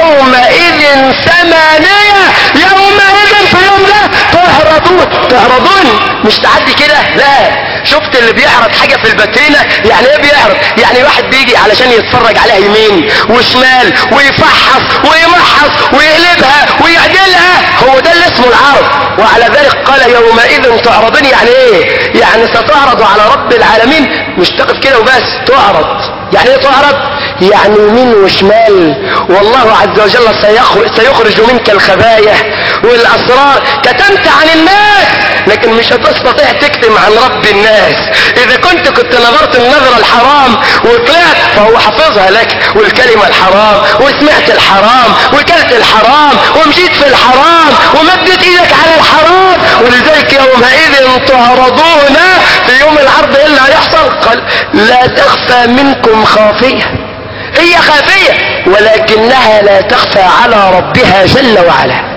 يومئذ ثمانية يومئذ في يوم ده تهربون تهربون مش تعدي كده لا شفت اللي بيعرض حاجة في الباترينا يعني ايه بيعرض يعني واحد بيجي علشان يتفرج عليها يمين وشمال ويفحص ويمحص ويقلبها ويعدلها هو ده اللي اسمه العرض وعلى ذلك قال يومئذ تعرضون يعني ايه يعني ستعرض على رب العالمين مش تقف كده وبس تعرض يعني ايه تعرض يعني يمين وشمال والله عز وجل سيخرج, سيخرج منك الخبايا والاسرار كتمت عن الناس لكن مش هتستطيع تكتم عن رب الناس اذا كنت كنت نظرت النظرة الحرام وطلعت فهو حافظها لك والكلمة الحرام وسمعت الحرام وكلت الحرام ومشيت في الحرام ومدت ايدك على الحرام ولذلك يومئذ تعرضون في يوم العرض ايه اللي هيحصل قال لا تخفى منكم خافية هي خافية ولكنها لا تخفى على ربها جل وعلا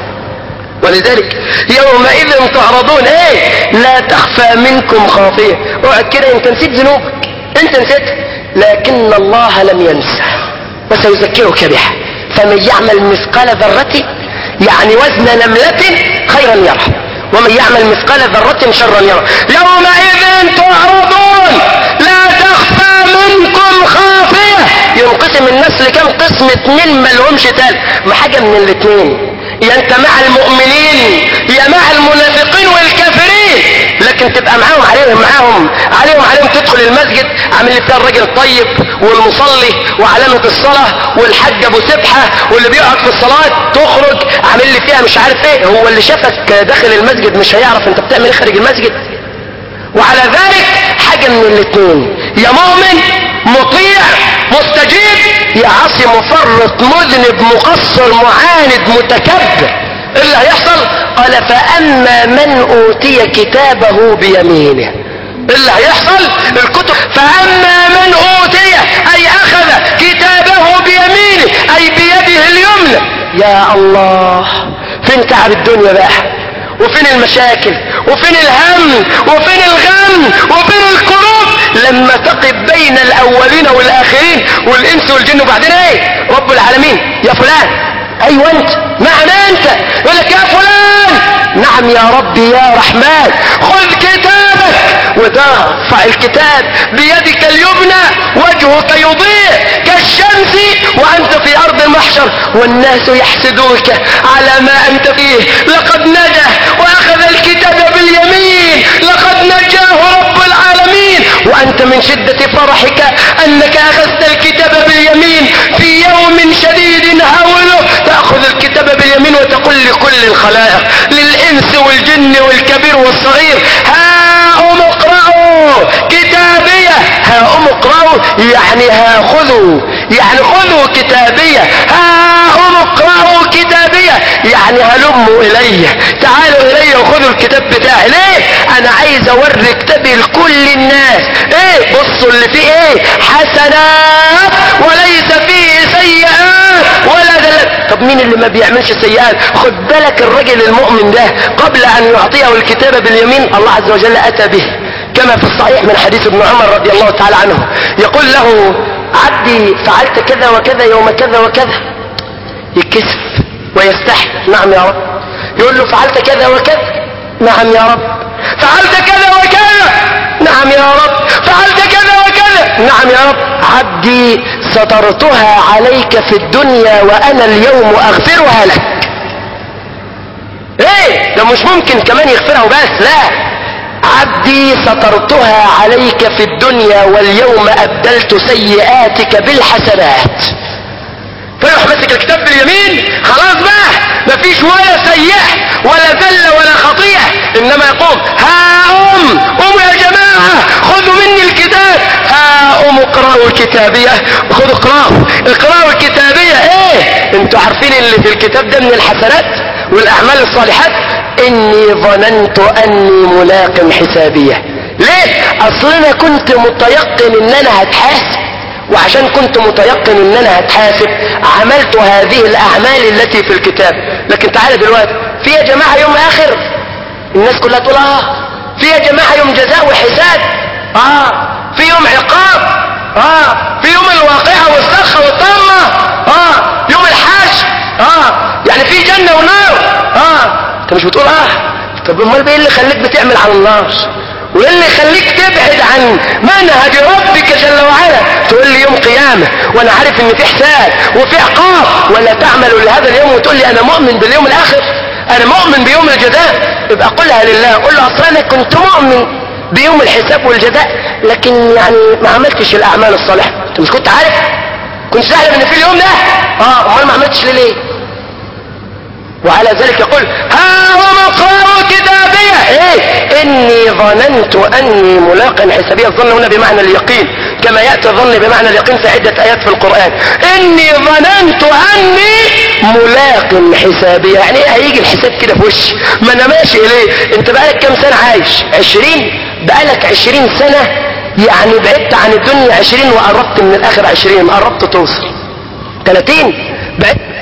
ولذلك يومئذ تعرضون ايه لا تخفى منكم خافية اقعد كده انت نسيت ذنوبك انت نسيت لكن الله لم ينسى وسيذكرك بها فمن يعمل مثقال ذرة يعني وزن نملة خيرا يره ومن يعمل مثقال ذرة شرا يره يومئذ تعرضون لا تخفى منكم خافية ينقسم الناس لكم قسم اتنين ما لهمش تال ما حاجة من الاتنين يا انت مع المؤمنين يا مع المنافقين والكافرين لكن تبقى معاهم عليهم معاهم عليهم عليهم تدخل المسجد عامل فيها الراجل الطيب والمصلي وعلامة الصلاة والحج ابو سبحة واللي بيقعد في الصلاة تخرج عامل لي فيها مش عارف ايه هو اللي شافك داخل المسجد مش هيعرف انت بتعمل ايه خارج المسجد وعلى ذلك حاجة من الاثنين يا مؤمن مطيع مستجيب يا عاصي مفرط مذنب مقصر معاند متكبر إيه اللي هيحصل قال فاما من اوتي كتابه بيمينه إيه اللي هيحصل الكتب فاما من اوتي اي اخذ كتابه بيمينه اي بيده اليمنى يا الله فين تعب الدنيا بقى وفين المشاكل وفين الهم وفين الغم وفين الكروب لما تقف بين الاولين والاخرين والانس والجن وبعدين ايه رب العالمين يا فلان ايوه انت معنى انت يقول لك يا فلان نعم يا ربي يا رحمن خذ كتابك وترفع الكتاب بيدك اليمنى وجهك يضيء كالشمس وانت في ارض المحشر والناس يحسدوك على ما انت فيه لقد نجا واخذ الكتاب باليمين لقد نجاه رب العالمين وانت من شدة فرحك انك اخذت الكتاب باليمين في يوم شديد هوله تأخذ الكتاب باليمين وتقول لكل الخلائق للانس والجن والكبير والصغير ها ام اقرأوا كتابية ها ام اقرأوا يعني ها خذوا يعني خذوا كتابية ها هم اقرأوا كتابية يعني هلموا الي تعالوا الي وخذوا الكتاب بتاعي ليه انا عايز اوري كتابي لكل الناس ايه بصوا اللي فيه ايه حسنات وليس فيه سيئات ولا دلت طب مين اللي ما بيعملش سيئات خد بالك الرجل المؤمن ده قبل ان يعطيه الكتاب باليمين الله عز وجل اتى به كما في الصحيح من حديث ابن عمر رضي الله تعالى عنه يقول له عبدي فعلت كذا وكذا يوم كذا وكذا يكسف ويستحي نعم يا رب يقول له فعلت كذا وكذا نعم يا رب فعلت كذا وكذا نعم يا رب فعلت كذا وكذا نعم يا رب عبدي سترتها عليك في الدنيا وانا اليوم اغفرها لك ايه ده مش ممكن كمان يغفرها وبس لا عبدي سترتها عليك في الدنيا واليوم أبدلت سيئاتك بالحسنات فيروح ماسك الكتاب باليمين خلاص بقى مفيش ولا سيئة ولا ذلة ولا خطيئة إنما يقوم ها أم قوموا يا جماعة خذوا مني الكتاب ها أم اقرأوا الكتابية خذوا اقرأوا اقرأوا الكتابية ايه انتوا عارفين اللي في الكتاب ده من الحسنات والأعمال الصالحات اني ظننت اني ملاق حسابية ليه اصل انا كنت متيقن ان انا هتحاسب وعشان كنت متيقن ان انا هتحاسب عملت هذه الاعمال التي في الكتاب لكن تعالى دلوقتي في يا جماعة يوم اخر الناس كلها تقول اه في يا جماعة يوم جزاء وحساب اه في يوم عقاب اه في يوم الواقعة والصرخة والطمة اه يوم الحشر اه يعني في جنة ونار اه انت مش بتقول اه طب امال ايه اللي خليك بتعمل على النار وايه اللي يخليك تبعد عن منهج ربك جل وعلا تقول لي يوم قيامة وانا عارف ان في حساب وفي عقاب ولا تعمل لهذا اليوم وتقول لي انا مؤمن باليوم الاخر انا مؤمن بيوم الجزاء يبقى قلها لله قل له اصلا انا كنت مؤمن بيوم الحساب والجزاء لكن يعني ما عملتش الاعمال الصالحة انت مش كنت عارف كنت تعلم ان في اليوم ده اه امال ما عملتش ليه وعلى ذلك يقول ها هم اقرأوا كتابية ايه اني ظننت اني ملاق حسابية الظن هنا بمعنى اليقين كما يأتي الظن بمعنى اليقين في عدة ايات في القرآن اني ظننت اني ملاق حسابية يعني ايه هيجي الحساب كده في وشي ما انا ماشي اليه انت بقالك كام سنة عايش عشرين بقالك عشرين سنة يعني بعدت عن الدنيا عشرين وقربت من الاخر عشرين قربت توصل تلاتين بعدت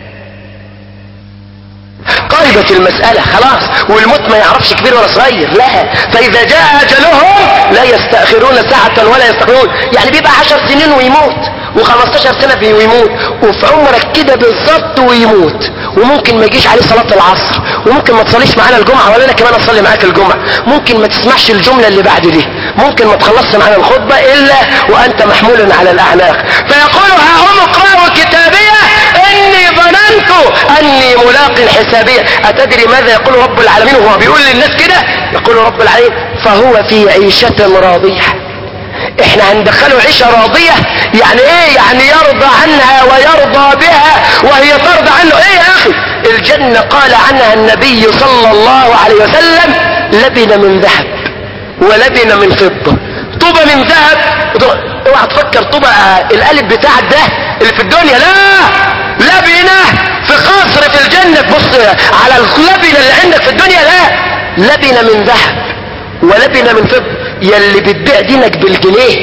قربت المسألة خلاص والموت ما يعرفش كبير ولا صغير لا فإذا جاء أجلهم لا يستأخرون ساعة ولا يستقرون يعني بيبقى عشر سنين ويموت و15 سنة فيه ويموت وفي عمرك كده بالظبط ويموت وممكن ما يجيش عليه صلاة العصر وممكن ما تصليش معانا الجمعة ولا أنا كمان أصلي معاك الجمعة ممكن ما تسمعش الجملة اللي بعد دي ممكن ما تخلصش معانا الخطبة إلا وأنت محمول على الأعناق فيقول ها هم اقرأوا كتابية إني ظننت أني ملاق حسابية أتدري ماذا يقول رب العالمين وهو بيقول للناس كده يقول رب العالمين فهو في عيشة راضية احنا هندخله عيشة راضية يعني ايه يعني يرضى عنها ويرضى بها وهي ترضى عنه ايه يا اخي الجنة قال عنها النبي صلى الله عليه وسلم لبن من ذهب ولبن من فضة طوبة من ذهب اوعى تفكر طوبة القالب بتاعك ده اللي في الدنيا لا لبنة في قصر في الجنة تبص على اللبنة اللي عندك في الدنيا لا لبنة من ذهب ولبنة من فضة يلي بتبيع دينك بالجنيه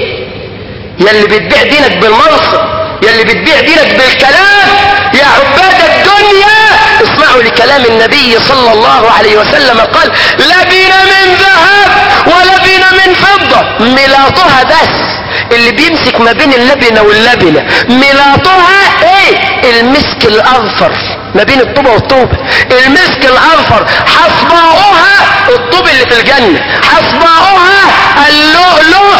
يلي بتبيع دينك بالمنصب يلي بتبيع دينك بالكلام يا عباد الدنيا اسمعوا لكلام النبي صلى الله عليه وسلم قال لبن من ذهب ولبن من فضة ملاطها بس اللي بيمسك ما بين اللبنة واللبنة ملاطها ايه المسك الاظفر ما بين الطوبة والطوبة المسك الاظفر حصباؤها الطوب اللي في الجنة حصباؤها اللؤلؤ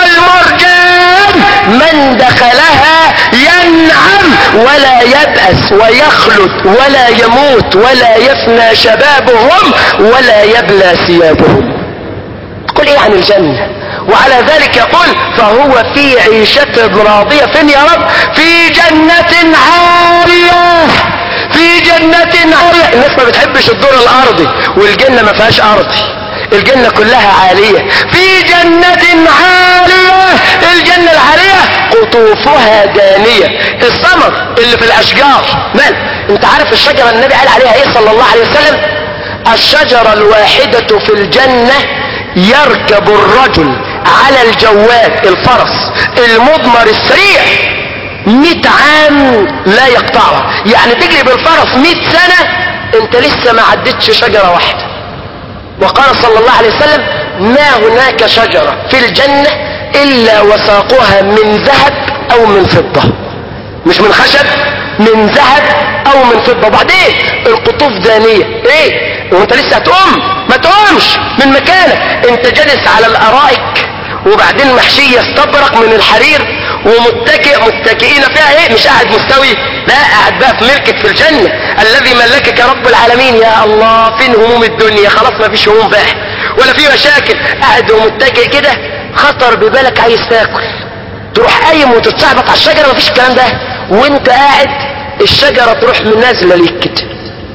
والمرجان من دخلها ينعم ولا يبأس ويخلد ولا يموت ولا يفنى شبابهم ولا يبلى ثيابهم قل ايه عن الجنة وعلى ذلك يقول فهو في عيشة راضية فين يا رب في جنة عالية في جنة عالية الناس ما بتحبش الدور الارضي والجنة ما فيهاش ارضي الجنة كلها عالية في جنة عالية الجنة العالية قطوفها دانية الثمر اللي في الاشجار مال انت عارف الشجرة النبي قال عليها ايه صلى الله عليه وسلم الشجرة الواحدة في الجنة يركب الرجل على الجواد الفرس المضمر السريع مئة عام لا يقطعها يعني تجري بالفرس مئة سنة انت لسه ما عدتش شجرة واحدة وقال صلى الله عليه وسلم ما هناك شجرة في الجنة الا وساقها من ذهب او من فضة مش من خشب من ذهب او من فضة وبعدين القطوف دانية ايه وانت لسه هتقوم ما تقومش من مكانك انت جالس على الارائك وبعدين محشية استبرق من الحرير ومتكئ متكئين فيها ايه مش قاعد مستوي لا قاعد بقى في ملكك في الجنة الذي ملكك رب العالمين يا الله فين هموم الدنيا خلاص ما فيش هموم بقى ولا في مشاكل قاعد ومتكئ كده خطر ببالك عايز تاكل تروح قايم وتتصعبط على الشجرة مفيش الكلام ده وانت قاعد الشجرة تروح من نازلة ليك كده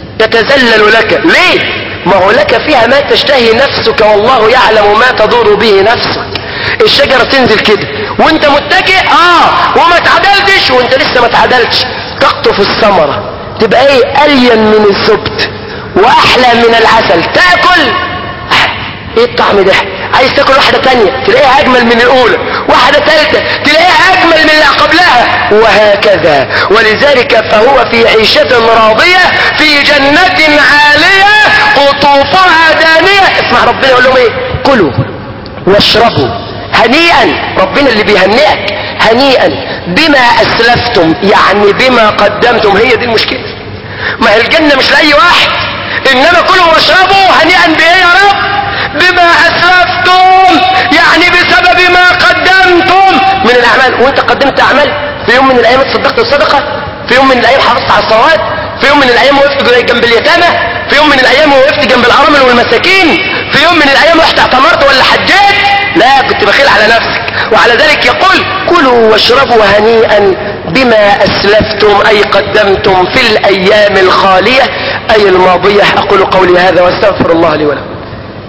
تتذلل لك ليه ما هو لك فيها ما تشتهي نفسك والله يعلم ما تدور به نفسك الشجرة تنزل كده وانت متكئ اه وما تعدلتش وانت لسه ما تعدلتش تقطف الثمرة تبقى ايه الين من الزبد واحلى من العسل تاكل ايه الطعم ده عايز تاكل واحدة تانية تلاقيها اجمل من الاولى واحدة تالتة تلاقيها اجمل من اللي قبلها وهكذا ولذلك فهو في عيشة راضية في جنة عالية قطوفها دانية اسمع ربنا يقول لهم ايه كلوا واشربوا هنيئا ربنا اللي بيهنئك هنيئا بما اسلفتم يعني بما قدمتم هي دي المشكلة ما هي الجنة مش لأي واحد انما كلوا واشربوا هنيئا بايه يا رب بما اسلفتم يعني بسبب ما قدمتم من الاعمال وانت قدمت اعمال في يوم من الايام تصدقت الصدقة في يوم من الايام حرصت على الصلوات في يوم من الايام وقفت جنب اليتامى في يوم من الايام وقفت جنب الارامل والمساكين في يوم من الايام رحت اعتمرت ولا حجيت لا كنت بخيل على نفسك وعلى ذلك يقول كلوا واشربوا هنيئا بما اسلفتم اي قدمتم في الايام الخالية اي الماضية اقول قولي هذا واستغفر الله لي ولكم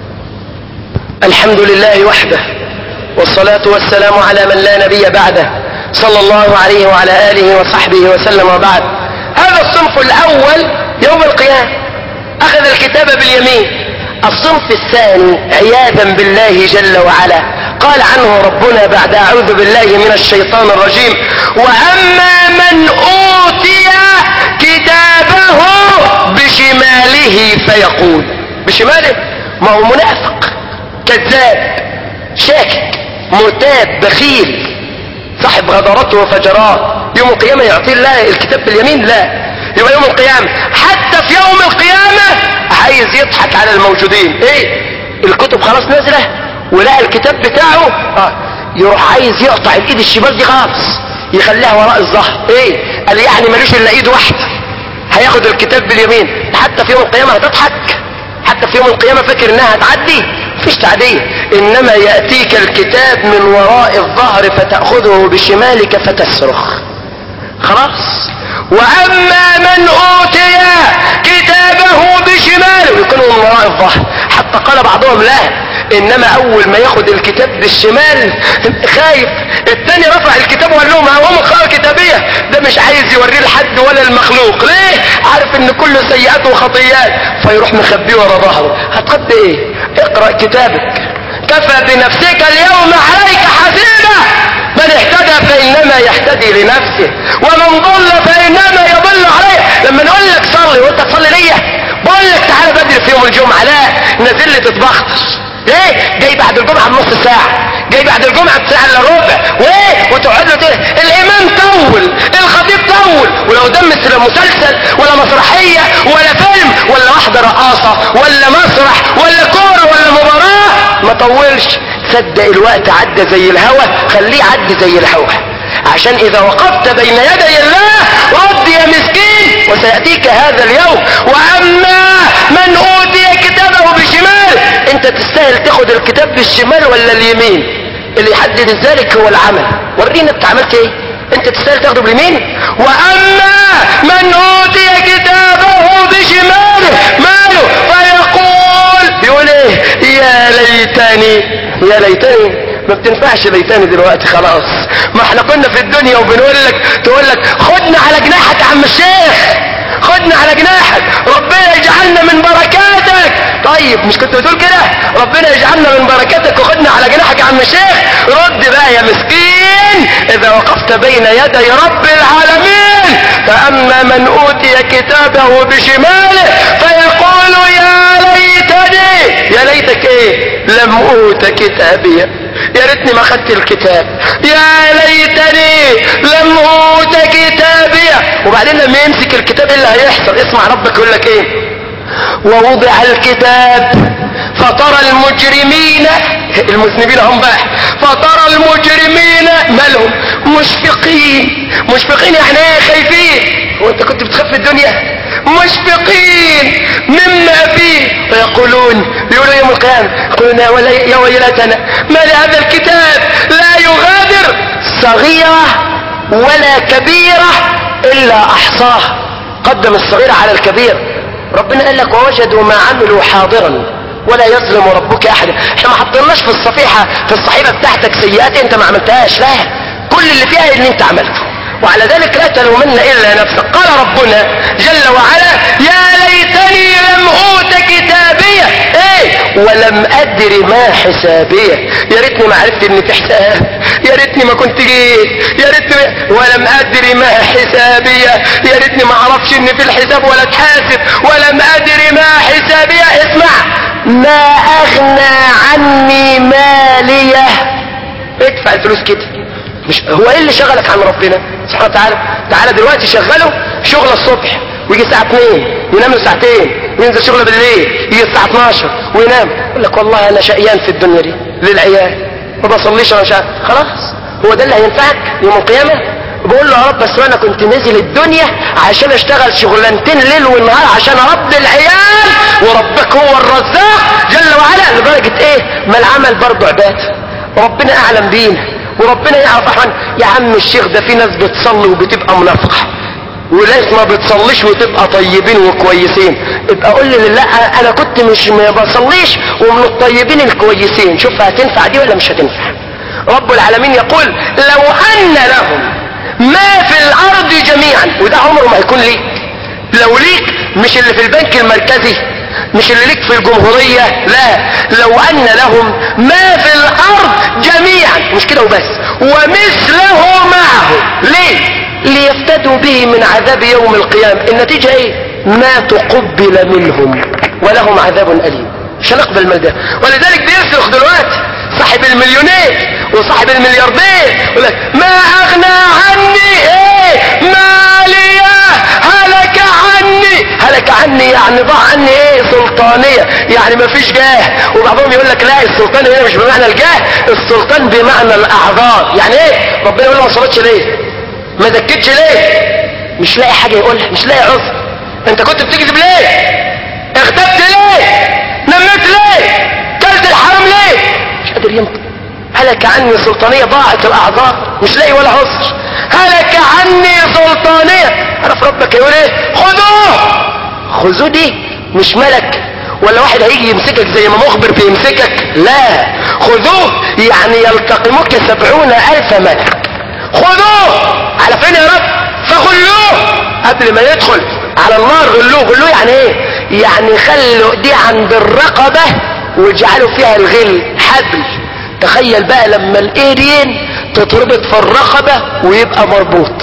الحمد لله وحده والصلاة والسلام على من لا نبي بعده صلى الله عليه وعلى آله وصحبه وسلم وبعد هذا الصنف الأول يوم القيامة أخذ الكتاب باليمين الصنف الثاني عياذا بالله جل وعلا قال عنه ربنا بعد أعوذ بالله من الشيطان الرجيم وأما من أوتي كتابه بشماله فيقول بشماله ما هو منافق كذاب شاكك مرتاب بخيل صاحب غدرات وفجرات يوم القيامة يعطيه الله الكتاب باليمين لا يبقى يوم القيامة حتى في يوم القيامة عايز يضحك على الموجودين ايه الكتب خلاص نازلة ولقى الكتاب بتاعه آه. يروح عايز يقطع الايد الشمال دي خالص يخليها وراء الظهر ايه قال يعني ملوش الا ايد واحدة هياخد الكتاب باليمين حتى في يوم القيامة هتضحك حتى في يوم القيامة فاكر انها هتعدي مفيش تعدية انما يأتيك الكتاب من وراء الظهر فتأخذه بشمالك فتسرخ خلاص واما من اوتي كتابه بشماله يكون من وراء الظهر حتى قال بعضهم لا انما اول ما ياخد الكتاب بالشمال خايف التاني رفع الكتاب وقال لهم هم قراءة كتابية ده مش عايز يوريه لحد ولا المخلوق ليه عارف ان كله سيئات وخطيات فيروح مخبيه ورا ظهره هتخبي ايه اقرأ كتابك كفى بنفسك اليوم عليك حسيبا من اهتدى فانما يهتدي لنفسه ومن ضل فانما يضل عليه لما نقول لك صلي وانت تصلي ليا بقول لك تعالى بدري في يوم الجمعه لا نازل لي تتبختر ليه جاي بعد الجمعه بنص ساعه جاي بعد الجمعه بساعه الا ربع وايه وتقعد له تقول الامام طول الخطيب طول ولو قدام مسلسل ولا مسرحيه ولا فيلم ولا واحده رقاصه ولا مسرح ولا كوره ولا مباراه ما طولش صدق الوقت عدى زي الهوا خليه عدي زي الهوا عشان اذا وقفت بين يدي الله رد يا مسكين وسيأتيك هذا اليوم واما من اوتي كتابه بشمال انت تستاهل تاخد الكتاب بالشمال ولا اليمين اللي يحدد ذلك هو العمل ورينا انت عملت ايه انت تستاهل تاخده باليمين واما من اوتي كتابه بشماله ماله فيقول بيقول ايه يا ليتني يا ليتني ما بتنفعش ليتني دلوقتي خلاص ما احنا كنا في الدنيا وبنقول لك تقول لك خدنا على جناحك يا عم الشيخ خدنا على جناحك ربنا يجعلنا من بركاتك طيب مش كنت بتقول كده ربنا يجعلنا من بركاتك وخدنا على جناحك يا عم الشيخ رد بقى يا مسكين اذا وقفت بين يدي رب العالمين فاما من اوتي كتابه بشماله فيقول يا ليتني يا ليتك ايه لم اوت كتابي يا ريتني ما خدت الكتاب يا ليتني لم اوت كتابي وبعدين لما يمسك الكتاب إيه اللي هيحصل اسمع ربك يقول لك ايه ووضع الكتاب فترى المجرمين المذنبين هم بقى فترى المجرمين مالهم مشفقين مشفقين يعني ايه خايفين هو انت كنت بتخاف في الدنيا مشفقين مما فيه ويقولون بيقولوا يوم القيامة يقولون يا ويل- يا ويلتنا ما لهذا الكتاب لا يغادر صغيرة ولا كبيرة إلا أحصاها قدم الصغيرة على الكبير ربنا قال لك ووجدوا ما عملوا حاضرا ولا يظلم ربك احدا احنا ما حطيناش في الصفيحة في الصحيفة بتاعتك سيئات انت ما عملتهاش لا كل اللي فيها اللي انت عملته وعلى ذلك لا تلومن الا نفسك قال ربنا جل وعلا يا ليتني لم اوت كتابيه ايه ولم ادر ما حسابيه يا ريتني ما عرفت ان في حساب يا ريتني ما كنت جيت يا ريتني ولم ادر ما حسابيه يا ريتني ما اعرفش ان في الحساب ولا اتحاسب ولم ادر ما حسابيه اسمع ما اغنى عني ماليه ادفع الفلوس كده مش هو ايه اللي شغلك عن ربنا سبحانه وتعالى تعالى دلوقتي شغله شغل الصبح ويجي الساعة 2 وينام له ساعتين وينزل شغله بالليل يجي الساعة 12 وينام يقول لك والله انا شقيان في الدنيا دي للعيال ما بصليش انا شاء خلاص هو ده اللي هينفعك يوم القيامة بقول له يا رب بس انا كنت نازل الدنيا عشان اشتغل شغلانتين ليل ونهار عشان اربي العيال وربك هو الرزاق جل وعلا لدرجة ايه ما العمل برضه عباده ربنا اعلم بينا وربنا يعرف احنا يا عم الشيخ ده في ناس بتصلي وبتبقى منافقه وناس ما بتصليش وتبقى طيبين وكويسين ابقى قول لي لا انا كنت مش ما بصليش ومن الطيبين الكويسين شوف هتنفع دي ولا مش هتنفع رب العالمين يقول لو ان لهم ما في الارض جميعا وده عمره ما هيكون ليك لو ليك مش اللي في البنك المركزي مش اللي ليك في الجمهورية لا لو ان لهم ما في الارض جميعا مش كده وبس ومثله معه ليه ليفتدوا به من عذاب يوم القيامة النتيجة ايه ما تقبل منهم ولهم عذاب أليم مش هنقبل من ده ولذلك بيصرخ دلوقتي صاحب المليونير وصاحب الملياردير يقول لك ما اغنى عني ايه مالية هلك عني هلك عني يعني ضاع عني ايه سلطانية يعني ما فيش جاه وبعضهم يقول لك لا السلطان هنا مش بمعنى الجاه السلطان بمعنى الاعذار يعني ايه ربنا يقول له ما صلتش ليه ما زكتش ليه مش لاقي حاجة يقولها مش لاقي عذر انت كنت بتكذب ليه اغتبت ليه نمت ليه كلت الحرام ليه مش قادر ينطق هلك عني سلطانية ضاعت الاعذار مش لاقي ولا عذر هلك عني سلطانية عرف ربك يقول ايه خذوه خذوه دي مش ملك ولا واحد هيجي يمسكك زي ما مخبر بيمسكك لا خذوه يعني يلتقمك سبعون الف ملك خذوه على فين يا رب فغلوه قبل ما يدخل على النار غلوه غلوه يعني ايه يعني خلوا دي عند الرقبة واجعلوا فيها الغل حبل تخيل بقى لما الايدين تتربط في الرقبة ويبقى مربوط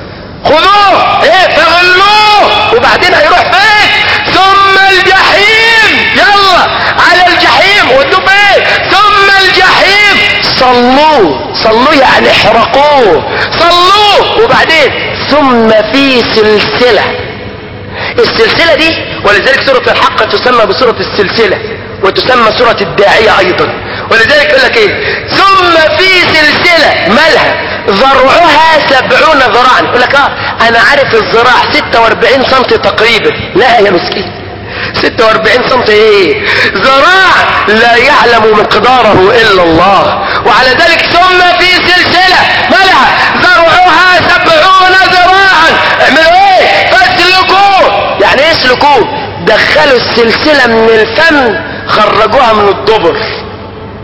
خذوه ايه فغلوه وبعدين هيروح فين ثم الجحيم يلا على الجحيم ودوه ايه ثم الجحيم صلوه صلوه يعني احرقوه صلوه وبعدين ثم في سلسلة السلسلة دي ولذلك سورة الحق تسمى بسورة السلسلة وتسمى سورة الداعية ايضا ولذلك يقول لك ايه ثم في سلسلة مالها ذرعها سبعون ذراعا يقول لك اه انا عارف الذراع 46 سم تقريبا لا يا مسكين 46 سم ايه ذراع لا يعلم مقداره الا الله وعلى ذلك ثم في سلسلة مالها ذرعها سبعون ذراعا اعملوا ايه فاسلكوه يعني ايه اسلكوه دخلوا السلسلة من الفم خرجوها من الدبر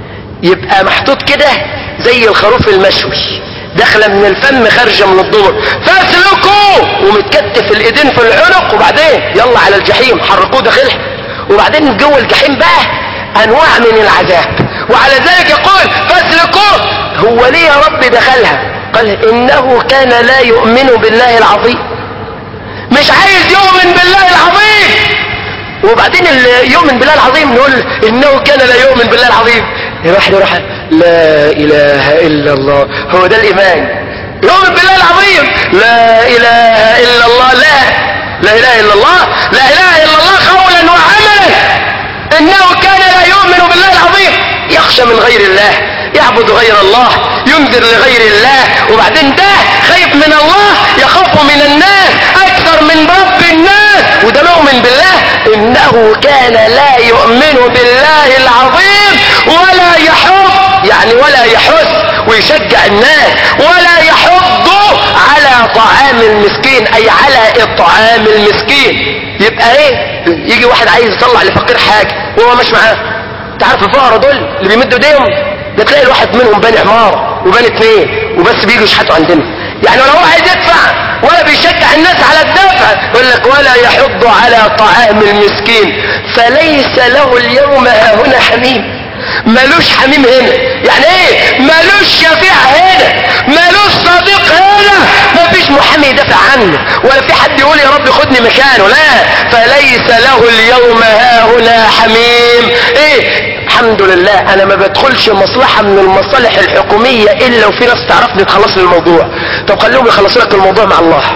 يبقى محطوط كده زي الخروف المشوي داخله من الفم خارجه من الدبر فاسلكوا ومتكتف الايدين في العنق وبعدين يلا على الجحيم حرقوه داخلها وبعدين جوه الجحيم بقى انواع من العذاب وعلى ذلك يقول فاسلكوه هو ليه يا رب دخلها قال انه كان لا يؤمن بالله العظيم مش عايز يؤمن بالله العظيم وبعدين اللي يؤمن بالله العظيم نقول انه كان لا يؤمن بالله العظيم الواحد يروح لا اله الا الله هو ده الايمان يؤمن بالله العظيم لا اله الا الله لا لا اله الا الله لا اله الا الله قولا وعملا انه كان لا يؤمن بالله العظيم يخشى من غير الله يعبد غير الله ينذر لغير الله وبعدين ده خايف من الله يخاف من الناس اكثر من رب الناس وده مؤمن بالله انه كان لا يؤمن بالله العظيم ولا يحض يعني ولا يحث ويشجع الناس ولا يحض على طعام المسكين اي على اطعام المسكين يبقى ايه يجي واحد عايز يطلع لفقير حاجه وهو مش معاه انت عارف الفقراء دول اللي بيمدوا ايديهم ده تلاقي الواحد منهم بني حمار وبني اتنين وبس بيجوا يشحتوا عندنا يعني لو هو عايز يدفع ولا بيشجع الناس على الدفع يقول لك ولا يحض على طعام المسكين فليس له اليوم هنا حميم ملوش حميم هنا يعني ايه ملوش شفيع هنا ملوش صديق هنا مفيش محامي يدافع عنه ولا في حد يقول يا رب خدني مكانه لا فليس له اليوم ها هنا حميم ايه الحمد لله انا ما بدخلش مصلحة من المصالح الحكومية الا وفي ناس تعرفني تخلص لي الموضوع طب خليهم يخلصوا لك الموضوع مع الله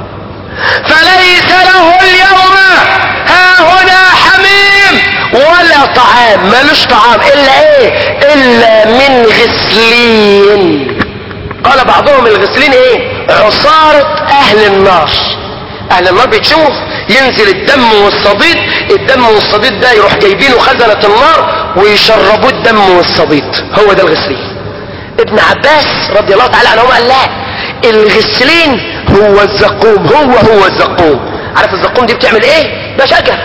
فليس له اليوم ها هنا حميم ولا طعام ملوش طعام الا ايه الا من غسلين قال بعضهم الغسلين ايه عصارة اهل النار اهل النار بتشوف ينزل الدم والصديد الدم والصديد ده يروح جايبينه خزنة النار ويشربوه الدم والصديد هو ده الغسلين ابن عباس رضي الله تعالى عنهما قال لا الغسلين هو الزقوم هو هو الزقوم عارف الزقوم دي بتعمل ايه ده شجر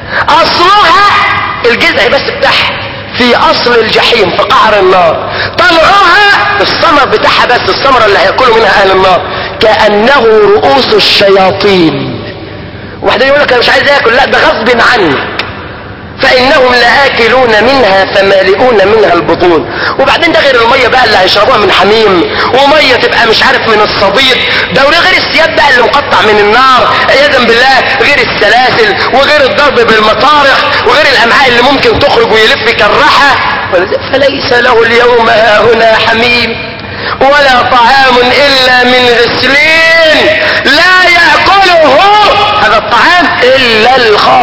اصلها الجذع بس بتاعها في اصل الجحيم في قعر النار طلعوها الثمر بتاعها بس الثمرة اللي هياكلوا منها اهل النار كأنه رؤوس الشياطين واحد يقول لك انا مش عايز اكل لا ده غصب عنك فانهم لاكلون منها فمالئون منها البطون وبعدين ده غير الميه بقى اللي هيشربوها من حميم وميه تبقى مش عارف من الصديد ده غير الثياب بقى اللي مقطع من النار عياذا بالله غير السلاسل وغير الضرب بالمطارق وغير الامعاء اللي ممكن تخرج ويلف كالرحى فليس له اليوم ها هنا حميم ولا طعام الا من غسلين لا ياكله هذا الطعام الا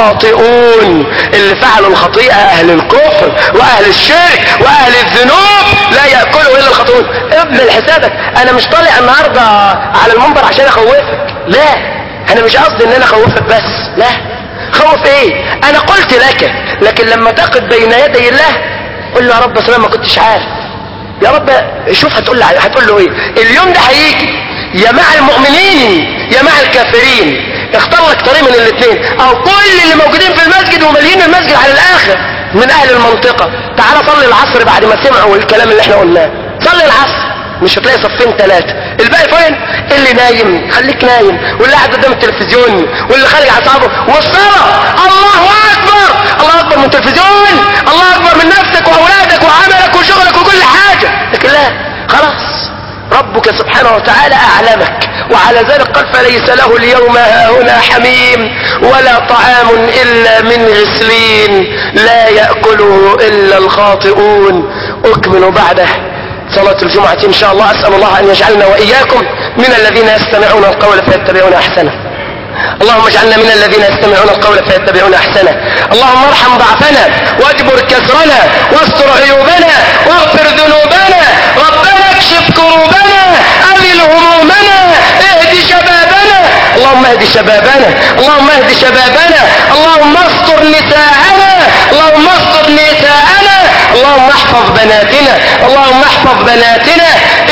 الخاطئون اللي فعلوا الخطيئه اهل الكفر واهل الشرك واهل الذنوب لا ياكله الا الخاطئون ابن حسابك انا مش طالع النهارده على المنبر عشان اخوفك لا انا مش قصدي ان انا اخوفك بس لا خوف ايه انا قلت لك لكن لما تقف بين يدي الله قل له يا رب اصل ما كنتش عارف يا رب شوف هتقول له هتقول له ايه اليوم ده هيجي يا مع المؤمنين يا مع الكافرين اختار لك طريق من الاثنين او كل اللي موجودين في المسجد ومليين المسجد على الاخر من اهل المنطقة تعال صلي العصر بعد ما سمعوا الكلام اللي احنا قلناه صلي العصر مش هتلاقي صفين ثلاثة الباقي فين اللي نايم خليك نايم واللي قاعد قدام التلفزيون واللي خارج على اصحابه والصلاة الله اكبر الله اكبر من التلفزيون الله اكبر من نفسك واولادك وعملك وشغلك وكل حاجة لكن لا خلاص ربك سبحانه وتعالى اعلمك وعلى ذلك قال فليس له اليوم هنا حميم ولا طعام الا من غسلين لا يأكله الا الخاطئون اكمل بعده صلاة الجمعة ان شاء الله اسأل الله ان يجعلنا واياكم من الذين يستمعون القول فيتبعون احسنه اللهم اجعلنا من الذين يستمعون القول فيتبعون احسنه اللهم ارحم ضعفنا واجبر كسرنا واستر عيوبنا واغفر ذنوبنا ربنا اكشف كروبنا اذل همومنا اهد شبابنا اللهم اهد شبابنا اللهم اهد شبابنا اللهم استر نساءنا اللهم استر نساءنا اللهم احفظ بناتنا اللهم احفظ بناتنا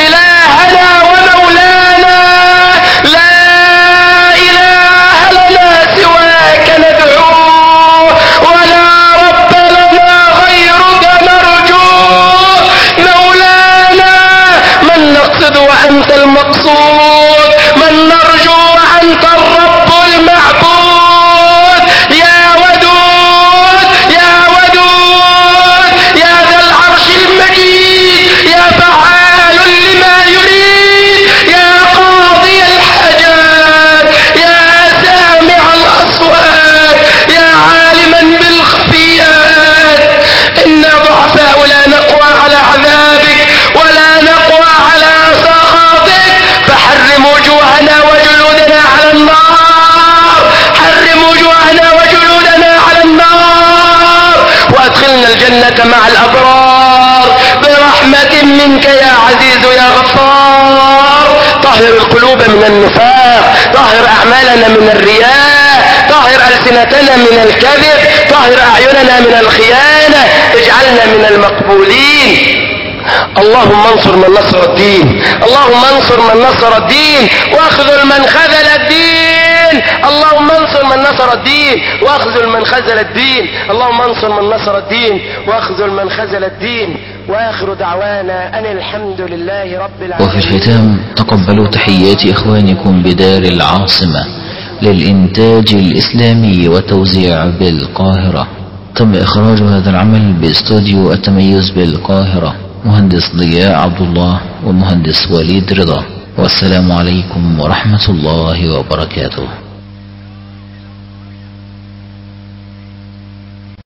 الهنا ومولانا لا اله لنا سواك ندعوه ولا رب لنا غيرك نرجوه منك يا عزيز يا غفار طهر القلوب من النفاق طهر أعمالنا من الرياء طهر ألسنتنا من الكذب طهر أعيننا من الخيانة اجعلنا من المقبولين اللهم انصر من نصر الدين اللهم انصر من نصر الدين واخذل من خذل الدين اللهم انصر من نصر الدين واخذل من خذل الدين اللهم انصر من نصر الدين واخذل من خذل الدين واخر دعوانا ان الحمد لله رب العالمين وفي الختام تقبلوا تحيات إخوانكم بدار العاصمة للإنتاج الإسلامي وتوزيع بالقاهرة تم إخراج هذا العمل باستوديو التميز بالقاهرة مهندس ضياء عبد الله ومهندس وليد رضا والسلام عليكم ورحمة الله وبركاته